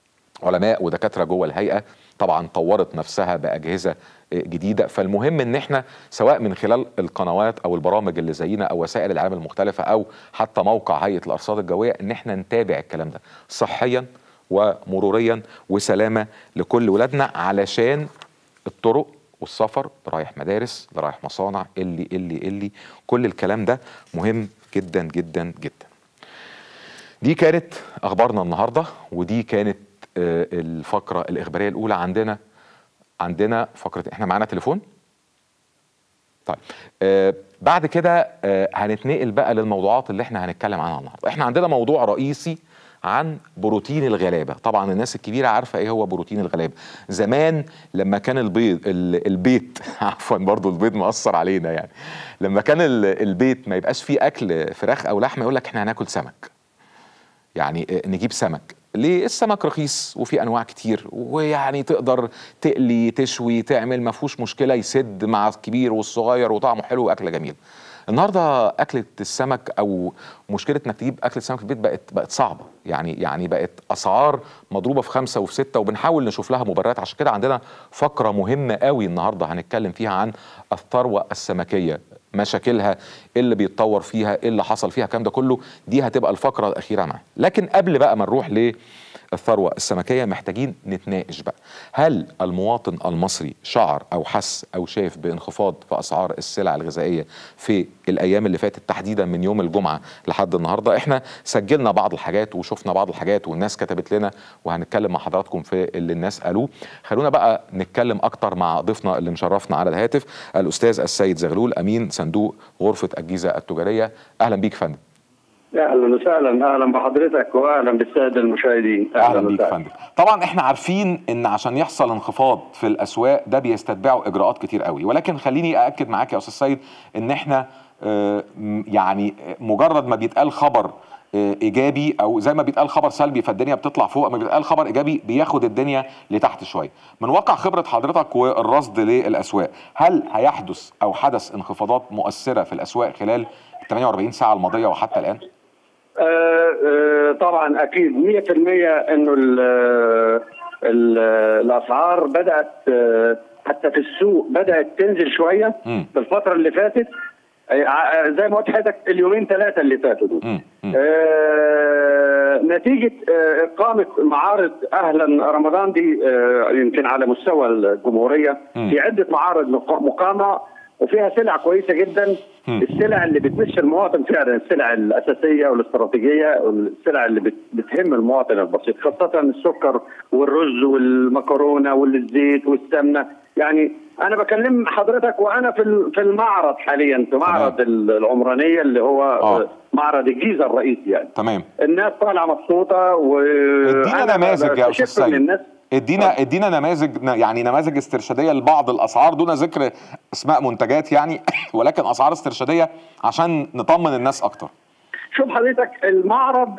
علماء ودكاتره جوه الهيئه طبعا طورت نفسها باجهزه جديده فالمهم ان احنا سواء من خلال القنوات او البرامج اللي زينا او وسائل الاعلام المختلفه او حتى موقع هيئه الارصاد الجويه ان احنا نتابع الكلام ده صحيا ومروريا وسلامه لكل ولادنا علشان الطرق والسفر رايح مدارس رايح مصانع اللي اللي اللي كل الكلام ده مهم جدا جدا جدا دي كانت اخبارنا النهارده ودي كانت الفقره الاخباريه الاولى عندنا عندنا فقره احنا معانا تليفون طيب آه بعد كده آه هنتنقل بقى للموضوعات اللي احنا هنتكلم عنها النهارده احنا عندنا موضوع رئيسي عن بروتين الغلابه طبعا الناس الكبيره عارفه ايه هو بروتين الغلابه زمان لما كان البيض البيت عفوا برضو البيض مأثر علينا يعني لما كان البيت ما يبقاش فيه اكل فراخ او لحمه يقول لك احنا هناكل سمك يعني نجيب سمك ليه السمك رخيص وفي انواع كتير ويعني تقدر تقلي تشوي تعمل ما فيهوش مشكله يسد مع الكبير والصغير وطعمه حلو واكله جميل النهارده اكله السمك او مشكله انك تجيب اكله سمك في البيت بقت بقت صعبه يعني يعني بقت اسعار مضروبه في خمسه وفي سته وبنحاول نشوف لها مبررات عشان كده عندنا فقره مهمه قوي النهارده هنتكلم فيها عن الثروه السمكيه مشاكلها ايه اللي بيتطور فيها ايه اللي حصل فيها الكلام ده كله دي هتبقى الفقره الاخيره معانا لكن قبل بقى ما نروح الثروه السمكيه محتاجين نتناقش بقى هل المواطن المصري شعر او حس او شاف بانخفاض في اسعار السلع الغذائيه في الايام اللي فاتت تحديدا من يوم الجمعه لحد النهارده احنا سجلنا بعض الحاجات وشفنا بعض الحاجات والناس كتبت لنا وهنتكلم مع حضراتكم في اللي الناس قالوه خلونا بقى نتكلم اكتر مع ضيفنا اللي مشرفنا على الهاتف الاستاذ السيد زغلول امين صندوق غرفه الجيزه التجاريه اهلا بيك فندم اهلا وسهلا اهلا بحضرتك واهلا بالساده المشاهدين اهلا بيك فندم طبعا احنا عارفين ان عشان يحصل انخفاض في الاسواق ده بيستتبعه اجراءات كتير قوي ولكن خليني ااكد معاك يا استاذ سيد ان احنا آه يعني مجرد ما بيتقال خبر ايجابي او زي ما بيتقال خبر سلبي فالدنيا بتطلع فوق ما بيتقال خبر ايجابي بياخد الدنيا لتحت شويه من واقع خبره حضرتك والرصد للاسواق هل هيحدث او حدث انخفاضات مؤثره في الاسواق خلال 48 ساعه الماضيه وحتى الان آه آه طبعا اكيد 100% انه ال ال الاسعار بدات حتى في السوق بدات تنزل شويه م. في الفتره اللي فاتت زي ما قلت لحضرتك اليومين ثلاثه اللي فاتوا دول آه نتيجه آه اقامه معارض اهلا رمضان دي آه يمكن على مستوى الجمهوريه م. في عده معارض مقامه وفيها سلع كويسه جدا م. السلع اللي بتمش المواطن فعلا السلع الاساسيه والاستراتيجيه والسلع اللي بتهم المواطن البسيط خاصه السكر والرز والمكرونه والزيت والسمنه يعني انا بكلم حضرتك وانا في في المعرض حاليا في معرض العمرانيه اللي هو آه. معرض الجيزه الرئيسي يعني تمام الناس طالعه مبسوطه و ادينا نماذج يا استاذ سيد ادينا ادينا نماذج يعني نماذج استرشاديه لبعض الاسعار دون ذكر اسماء منتجات يعني ولكن اسعار استرشاديه عشان نطمن الناس اكتر شوف حضرتك المعرض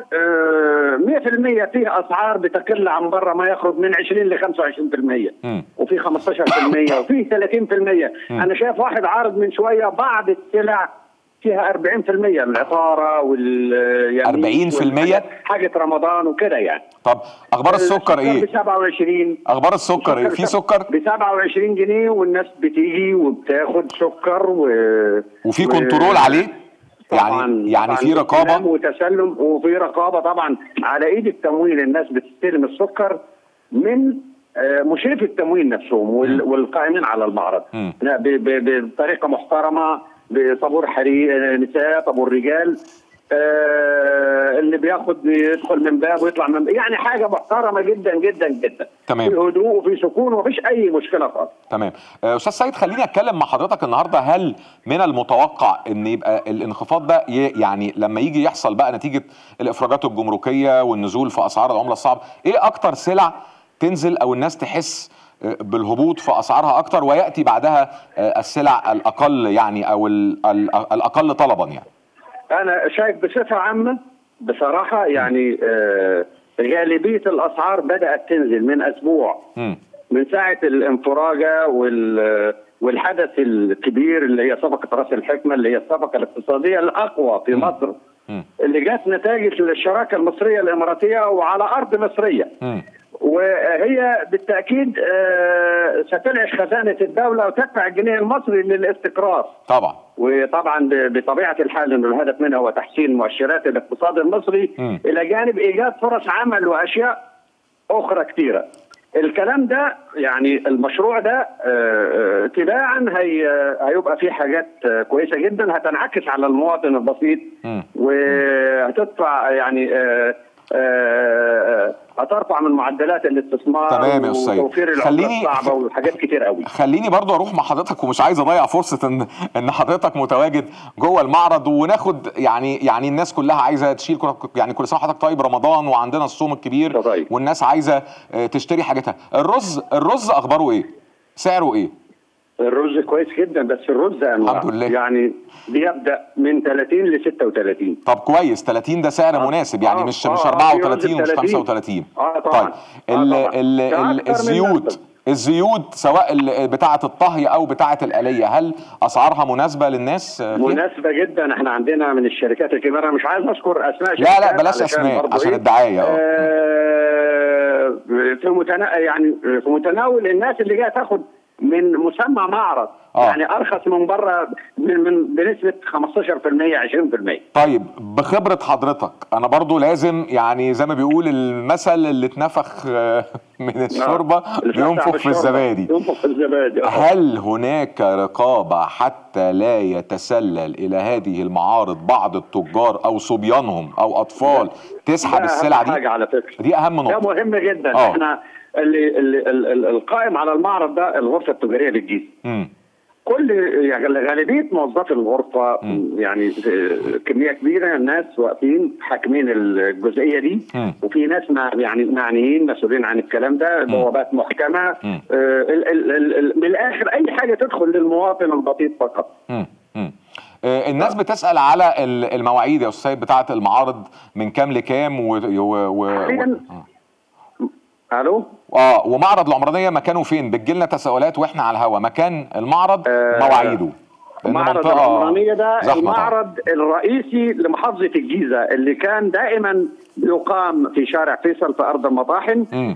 100% فيه اسعار بتقل عن بره ما يخرج من 20 ل 25% م. وفي 15% وفي 30% م. انا شايف واحد عارض من شويه بعض السلع فيها 40% العطاره وال 40% حاجه رمضان وكده يعني طب اخبار السكر ايه؟ ب 27 اخبار السكر ايه؟ في سكر؟ ب 27 جنيه والناس بتيجي وبتاخد سكر و وفي و... كنترول عليه؟ يعني يعني في رقابه وتسلم وفي رقابه طبعا على ايد التموين الناس بتستلم السكر من مشرف التموين نفسهم والقائمين على المعرض بطريقه محترمه بطابور حرير نساء طابور رجال آه اللي بياخد يدخل من باب ويطلع من باب يعني حاجه محترمه جدا جدا جدا تمام في هدوء وفي سكون ومفيش اي مشكله خالص تمام استاذ سيد خليني اتكلم مع حضرتك النهارده هل من المتوقع ان يبقى الانخفاض ده يعني لما يجي يحصل بقى نتيجه الافراجات الجمركيه والنزول في اسعار العمله الصعب ايه اكتر سلع تنزل او الناس تحس بالهبوط في اسعارها اكتر وياتي بعدها السلع الاقل يعني او الاقل طلبا يعني انا شايف بصفه عامه بصراحه يعني آه غالبيه الاسعار بدات تنزل من اسبوع م. من ساعه الانفراجه وال والحدث الكبير اللي هي صفقه راس الحكمه اللي هي الصفقه الاقتصاديه الاقوى في م. مصر م. اللي جت نتائج الشراكه المصريه الاماراتيه وعلى ارض مصريه م. وهي بالتاكيد ستنعش خزانه الدوله وتدفع الجنيه المصري للاستقرار. طبعا. وطبعا بطبيعه الحال انه الهدف منها هو تحسين مؤشرات الاقتصاد المصري م. الى جانب ايجاد فرص عمل واشياء اخرى كثيره. الكلام ده يعني المشروع ده تباعا هي هيبقى فيه حاجات كويسه جدا هتنعكس على المواطن البسيط م. وهتدفع يعني هترفع من معدلات الاستثمار تمام يا استاذ وتوفير خليني الصعبه وحاجات كتير قوي خليني برضو اروح مع حضرتك ومش عايز اضيع فرصه ان ان حضرتك متواجد جوه المعرض وناخد يعني يعني الناس كلها عايزه تشيل يعني كل سنه حضرتك طيب رمضان وعندنا الصوم الكبير طيب. والناس عايزه تشتري حاجتها الرز الرز اخباره ايه سعره ايه الرز كويس جدا بس الرز انواع الحمد لله يعني بيبدا من 30 ل 36 طب كويس 30 ده سعر آه. مناسب يعني آه. مش مش آه. 34 ومش 35 اه طبعا طيب ال ال ال الزيوت الزيوت سواء بتاعه الطهي او بتاعه الاليه هل اسعارها مناسبه للناس فيها؟ مناسبه جدا احنا عندنا من الشركات الكبيره انا مش عايز اذكر اسماء لا لا بلاش اسماء عشان الدعايه آه في متنا... يعني في متناول الناس اللي جايه تاخد من مسمى معرض آه. يعني ارخص من بره من, من بنسبه 15% 20% طيب بخبرة حضرتك أنا برضو لازم يعني زي ما بيقول المثل اللي اتنفخ آه، من الشوربة بينفخ في الزبادي ينفخ في الزبادي آه. هل هناك رقابة حتى لا يتسلل إلى هذه المعارض بعض التجار أو صبيانهم أو أطفال تسحب ده السلع أهم حاجه دي على فكره دي أهم ده نقطة مهم جدا آه. احنا اللي, اللي ال- ال- القائم على المعرض ده الغرفه التجاريه للجيزه مم. كل يعني غالبيه موظفي الغرفه يعني آه، كميه كبيره الناس واقفين حاكمين الجزئيه دي مم. وفي ناس مع يعني معنيين مسؤولين عن الكلام ده بوابات محكمه مم. آه، ال- ال- ال- ال- من الاخر اي حاجه تدخل للمواطن البسيط فقط مم. مم. آه، الناس بتسأل على ال- المواعيد يا أستاذ بتاعة المعارض من كام لكام و... و... و... حالياً آه. الو اه ومعرض العمرانيه مكانه فين؟ بتجيلنا تساؤلات واحنا على الهوا مكان المعرض مواعيده لأن معرض منطقة العمرانية ده زحمة طبعاً. المعرض الرئيسي لمحافظة الجيزة اللي كان دائما يقام في شارع فيصل في أرض المطاحن مم.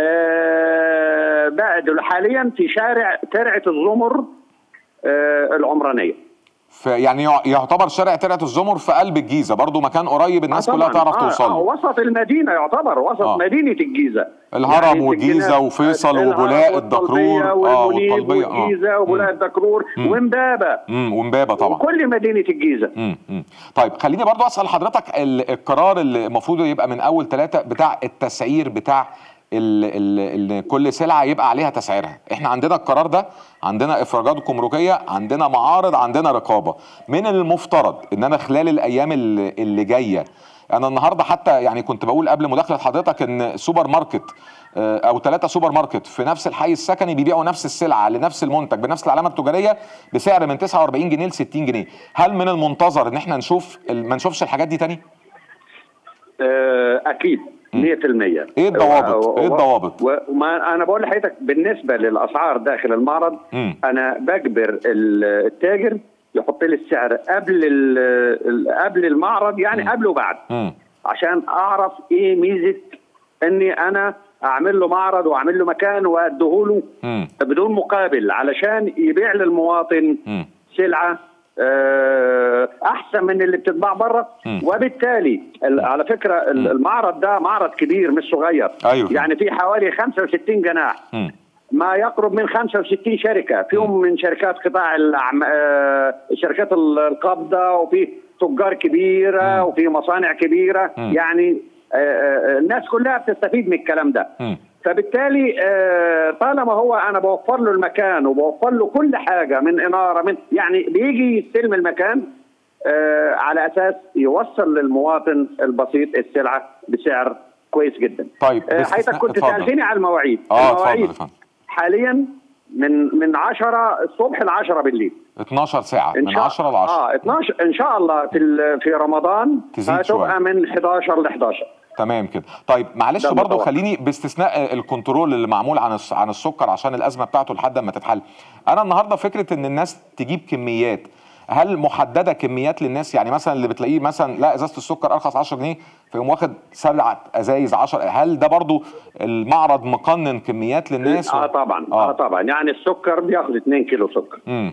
آه بعد حاليا في شارع ترعة الزمر آه العمرانية ف- يعني يع- يعتبر شارع ترعه الزمر في قلب الجيزه برضو مكان قريب الناس آه كلها طبعاً. تعرف آه توصل آه له وسط المدينة يعتبر وسط آه. آه. مدينة الجيزة الهرم يعني والجيزة الجنة- وفيصل الهرم وبولاق والطلبية الدكرور. آه، والمنيب والطلبية. آه. والجيزة وبولاق الدكرور ومبابة امم ومبابه طبعا وكل مدينة الجيزة امم امم طيب خليني برضو اسال حضرتك ال- القرار اللي المفروض يبقى من اول ثلاثة بتاع التسعير بتاع ال ال ال كل سلعه يبقى عليها تسعيرها احنا عندنا القرار ده عندنا افراجات جمركيه عندنا معارض عندنا رقابه من المفترض ان انا خلال الايام اللي, اللي جايه انا النهارده حتى يعني كنت بقول قبل مداخله حضرتك ان سوبر ماركت آه، او ثلاثة سوبر ماركت في نفس الحي السكني بيبيعوا نفس السلعه لنفس المنتج بنفس العلامه التجاريه بسعر من 49 جنيه ل 60 جنيه هل من المنتظر ان احنا نشوف ال- ما نشوفش الحاجات دي تاني آه، اكيد 100% إيه الضوابط؟ و- و- إيه الضوابط؟ وما انا بقول لحضرتك بالنسبه للاسعار داخل المعرض مم. انا بجبر ال- التاجر يحط لي السعر قبل ال- ال- قبل المعرض يعني قبل وبعد امم عشان اعرف ايه ميزه اني انا اعمل له معرض واعمل له مكان واديهوله امم بدون مقابل علشان يبيع للمواطن امم سلعه آه، احسن من اللي بتتباع بره مم. وبالتالي ال- على فكره ال- المعرض ده معرض كبير مش صغير أيوة. يعني في حوالي 65 جناح امم ما يقرب من 65 شركه فيهم من شركات قطاع الأعم... آه، شركات ال- القبضه وفي تجار كبيره مم. وفي مصانع كبيره مم. يعني آه، آه، الناس كلها بتستفيد من الكلام ده امم فبالتالي آه، طالما هو انا بوفر له المكان وبوفر له كل حاجه من اناره من يعني بيجي يستلم المكان آه، على اساس يوصل للمواطن البسيط السلعه بسعر كويس جدا. طيب آه، باستثناء- حضرتك كنت اتفضل. سالتني على المواعيد. اه اتفضل المواعيد يا فندم حاليا من من 10 الصبح ل 10 بالليل 12 ساعه ان من شاء 10 ل 10 اه 12 ان شاء الله في ال- في رمضان تزيد شوية. هتبقى من 11 ل 11 تمام كده طيب معلش ده برضو المتوقع. خليني باستثناء الكنترول اللي معمول عن الس- عن السكر عشان الازمه بتاعته لحد ما تتحل انا النهارده فكره ان الناس تجيب كميات هل محدده كميات للناس يعني مثلا اللي بتلاقيه مثلا لا ازازه السكر ارخص 10 جنيه فيقوم واخد سبع ازايز 10 هل ده برضو المعرض مقنن كميات للناس اه ولا- طبعا اه, اه طبعا يعني السكر بياخد 2 كيلو سكر امم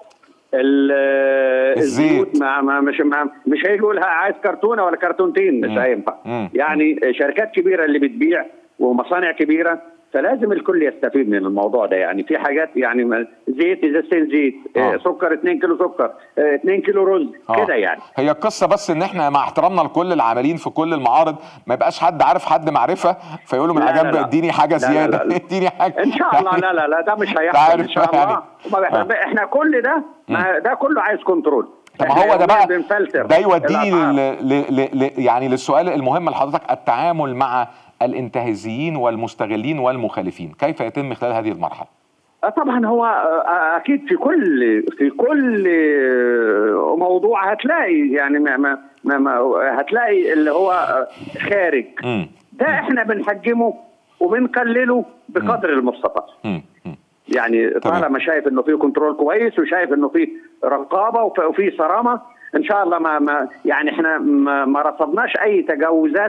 ال- الزيت. الزيوت ما ما مش ما مش هيقول عايز كرتونه ولا كرتونتين مش مم. هينفع مم. يعني شركات كبيره اللي بتبيع ومصانع كبيره فلازم الكل يستفيد من الموضوع ده يعني في حاجات يعني ما- زيت ازازتين زيت آه. آه. سكر 2 كيلو سكر 2 كيلو رز آه. كده يعني هي القصه بس ان احنا مع احترامنا لكل العاملين في كل المعارض ما يبقاش حد عارف حد معرفه فيقول له من لا، على لا، جنب لا. اديني حاجه لا، لا، زياده لا. اديني حاجه ان شاء الله يعني- لا لا لا ده مش عارف هيحصل ان شاء يعني. الله وما بيحصل- آه. احنا كل ده ما ده كله عايز كنترول طب ما إحنا هو ده يومياً بقى بنفلتر ده يوديني الأسعار. ل... ل... ل... ل... يعني للسؤال المهم لحضرتك التعامل مع الانتهازيين والمستغلين والمخالفين كيف يتم خلال هذه المرحله آه طبعا هو آه، اكيد في كل في كل آه، موضوع هتلاقي يعني ما ما ما ما هتلاقي اللي هو آه، خارج امم ده احنا بنحجمه وبنقلله بقدر المستطاع امم أمم. يعني تمام. طالما شايف انه في كنترول كويس وشايف انه في رقابه وف- وفي صرامه ان شاء الله ما, ما يعني احنا ما, ما رصدناش اي تجاوزات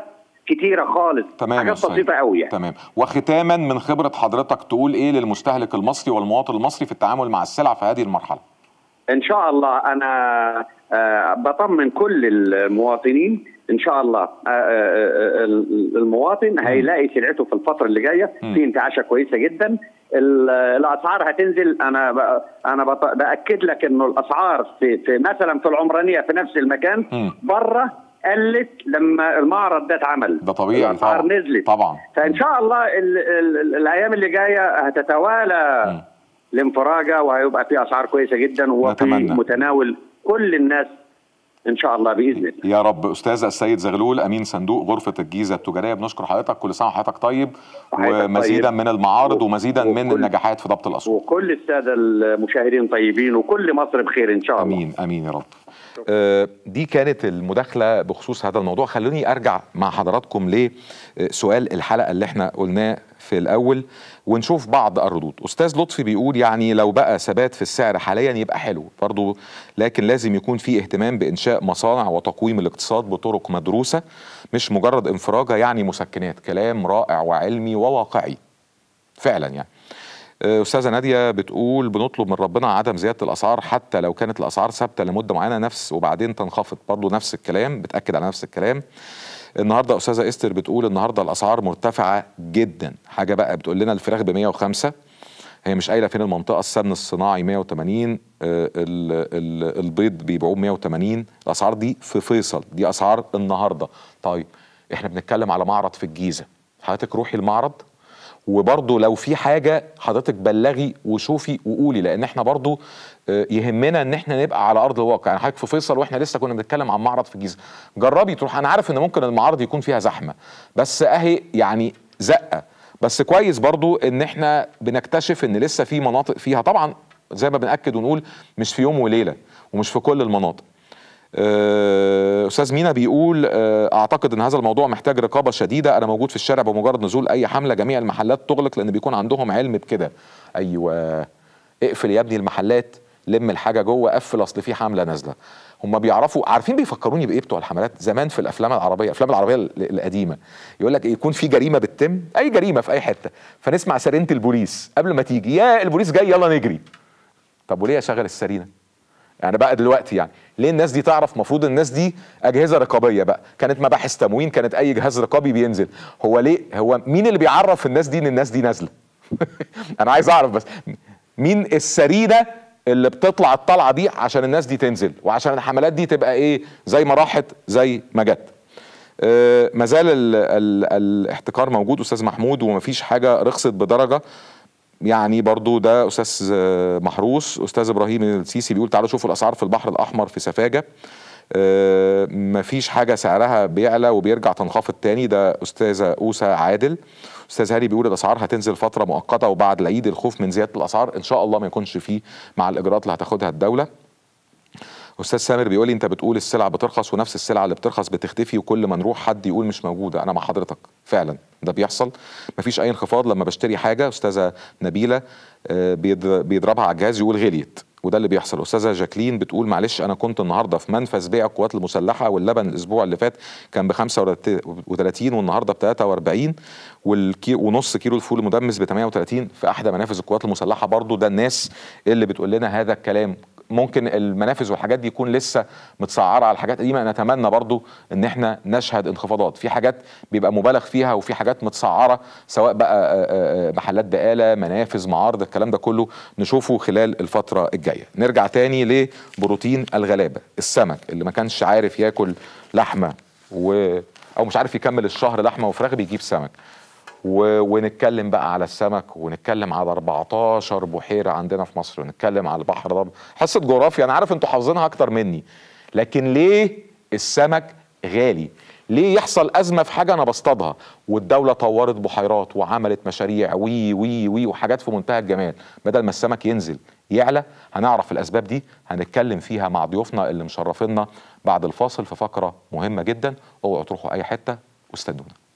كتيره خالص تمام يا حاجات أستاذ. بسيطه قوي يعني تمام وختاما من خبره حضرتك تقول ايه للمستهلك المصري والمواطن المصري في التعامل مع السلع في هذه المرحله ان شاء الله انا آه، بطمن كل المواطنين ان شاء الله آه، آه، آه، المواطن هيلاقي سلعته في الفتره اللي جايه مم. في انتعاشه كويسه جدا ال- الاسعار هتنزل انا ب- انا بط- باكد لك انه الاسعار في, في مثلا في العمرانيه في نفس المكان مم. بره قلت لما المعرض ده اتعمل ده طبيعي الاسعار طبعا نزلت طبعا فان شاء الله ال ال ال الايام اللي جايه هتتوالى مم. الانفراجه وهيبقى في اسعار كويسه جدا وفي نتمنى. متناول كل الناس ان شاء الله باذن الله يا رب استاذ السيد زغلول امين صندوق غرفه الجيزه التجاريه بنشكر حضرتك كل سنه وحضرتك طيب وحضرتك ومزيدا طيب. من المعارض ومزيدا من وكل- النجاحات في ضبط الاسواق وكل الساده المشاهدين طيبين وكل مصر بخير ان شاء الله امين امين يا رب آه، دي كانت المداخله بخصوص هذا الموضوع خلوني ارجع مع حضراتكم لسؤال الحلقه اللي احنا قلناه في الاول ونشوف بعض الردود استاذ لطفي بيقول يعني لو بقى ثبات في السعر حاليا يبقى حلو برضه لكن لازم يكون في اهتمام بانشاء مصانع وتقويم الاقتصاد بطرق مدروسه مش مجرد انفراجه يعني مسكنات كلام رائع وعلمي وواقعي فعلا يعني آه، استاذه ناديه بتقول بنطلب من ربنا عدم زياده الاسعار حتى لو كانت الاسعار ثابته لمده معينه نفس وبعدين تنخفض برضه نفس الكلام بتاكد على نفس الكلام النهارده استاذه استر بتقول النهارده الاسعار مرتفعه جدا حاجه بقى بتقول لنا الفراخ ب 105 هي مش قايله فين المنطقه السمن الصناعي 180 آه، ال- ال- البيض بيبيعوه 180 الاسعار دي في فيصل دي اسعار النهارده طيب احنا بنتكلم على معرض في الجيزه حضرتك روحي المعرض وبرضه لو في حاجه حضرتك بلغي وشوفي وقولي لان احنا برضه آه، يهمنا ان احنا نبقى على ارض الواقع يعني حضرتك في فيصل واحنا لسه كنا بنتكلم عن معرض في الجيزه جربي تروح انا عارف ان ممكن المعارض يكون فيها زحمه بس اهي يعني زقه بس كويس برضو ان احنا بنكتشف ان لسه في مناطق فيها طبعا زي ما بناكد ونقول مش في يوم وليله ومش في كل المناطق آه، استاذ مينا بيقول آه، اعتقد ان هذا الموضوع محتاج رقابه شديده انا موجود في الشارع بمجرد نزول اي حمله جميع المحلات تغلق لان بيكون عندهم علم بكده ايوه اقفل يا ابني المحلات لم الحاجه جوه قفل اصل في حمله نازله هم بيعرفوا عارفين بيفكروني بايه بتوع الحملات زمان في الافلام العربيه الافلام العربيه ال- القديمه يقول لك يكون في جريمه بتتم اي جريمه في اي حته فنسمع سرينه البوليس قبل ما تيجي يا البوليس جاي يلا نجري طب وليه اشغل السرينه يعني بقى دلوقتي يعني ليه الناس دي تعرف مفروض الناس دي اجهزه رقابيه بقى كانت مباحث تموين كانت اي جهاز رقابي بينزل هو ليه هو مين اللي بيعرف الناس دي ان الناس دي نازله انا عايز اعرف بس مين السرينه اللي بتطلع الطلعه دي عشان الناس دي تنزل وعشان الحملات دي تبقى ايه زي ما راحت زي ما جت آه، ما زال ال ال الاحتكار موجود استاذ محمود ومفيش حاجه رخصت بدرجه يعني برضو ده استاذ آه، محروس استاذ ابراهيم السيسي بيقول تعالوا شوفوا الاسعار في البحر الاحمر في سفاجه آه، مفيش حاجه سعرها بيعلى وبيرجع تنخفض تاني ده استاذه اوسه عادل استاذ هاني بيقول الاسعار هتنزل فتره مؤقته وبعد العيد الخوف من زياده الاسعار ان شاء الله ما يكونش فيه مع الاجراءات اللي هتاخدها الدوله استاذ سامر بيقول لي انت بتقول السلع بترخص ونفس السلع اللي بترخص بتختفي وكل ما نروح حد يقول مش موجوده انا مع حضرتك فعلا ده بيحصل مفيش اي انخفاض لما بشتري حاجه استاذه نبيله آه، بيض- بيضربها على الجهاز يقول غليت وده اللي بيحصل استاذه جاكلين بتقول معلش انا كنت النهارده في منفذ بيع القوات المسلحه واللبن الاسبوع اللي فات كان ب 35 والنهارده ب 43 والكي ونص كيلو الفول المدمس ب 38 في احدى منافذ القوات المسلحه برضو ده الناس اللي بتقول لنا هذا الكلام ممكن المنافذ والحاجات دي يكون لسه متسعره على الحاجات دي ما نتمنى برضو ان احنا نشهد انخفاضات في حاجات بيبقى مبالغ فيها وفي حاجات متسعره سواء بقى آه، آه، محلات بقاله منافذ معارض الكلام ده كله نشوفه خلال الفتره الجايه نرجع تاني لبروتين الغلابه السمك اللي ما كانش عارف ياكل لحمه و او مش عارف يكمل الشهر لحمه وفراخ بيجيب سمك و... ونتكلم بقى على السمك ونتكلم على 14 بحيره عندنا في مصر ونتكلم على البحر ده حصه جغرافيا انا عارف انتوا حافظينها اكتر مني لكن ليه السمك غالي ليه يحصل ازمه في حاجه انا بصطادها والدوله طورت بحيرات وعملت مشاريع وي وي وي وحاجات في منتهى الجمال بدل ما السمك ينزل يعلى هنعرف الاسباب دي هنتكلم فيها مع ضيوفنا اللي مشرفينا بعد الفاصل في فقره مهمه جدا اوعوا تروحوا اي حته واستنونا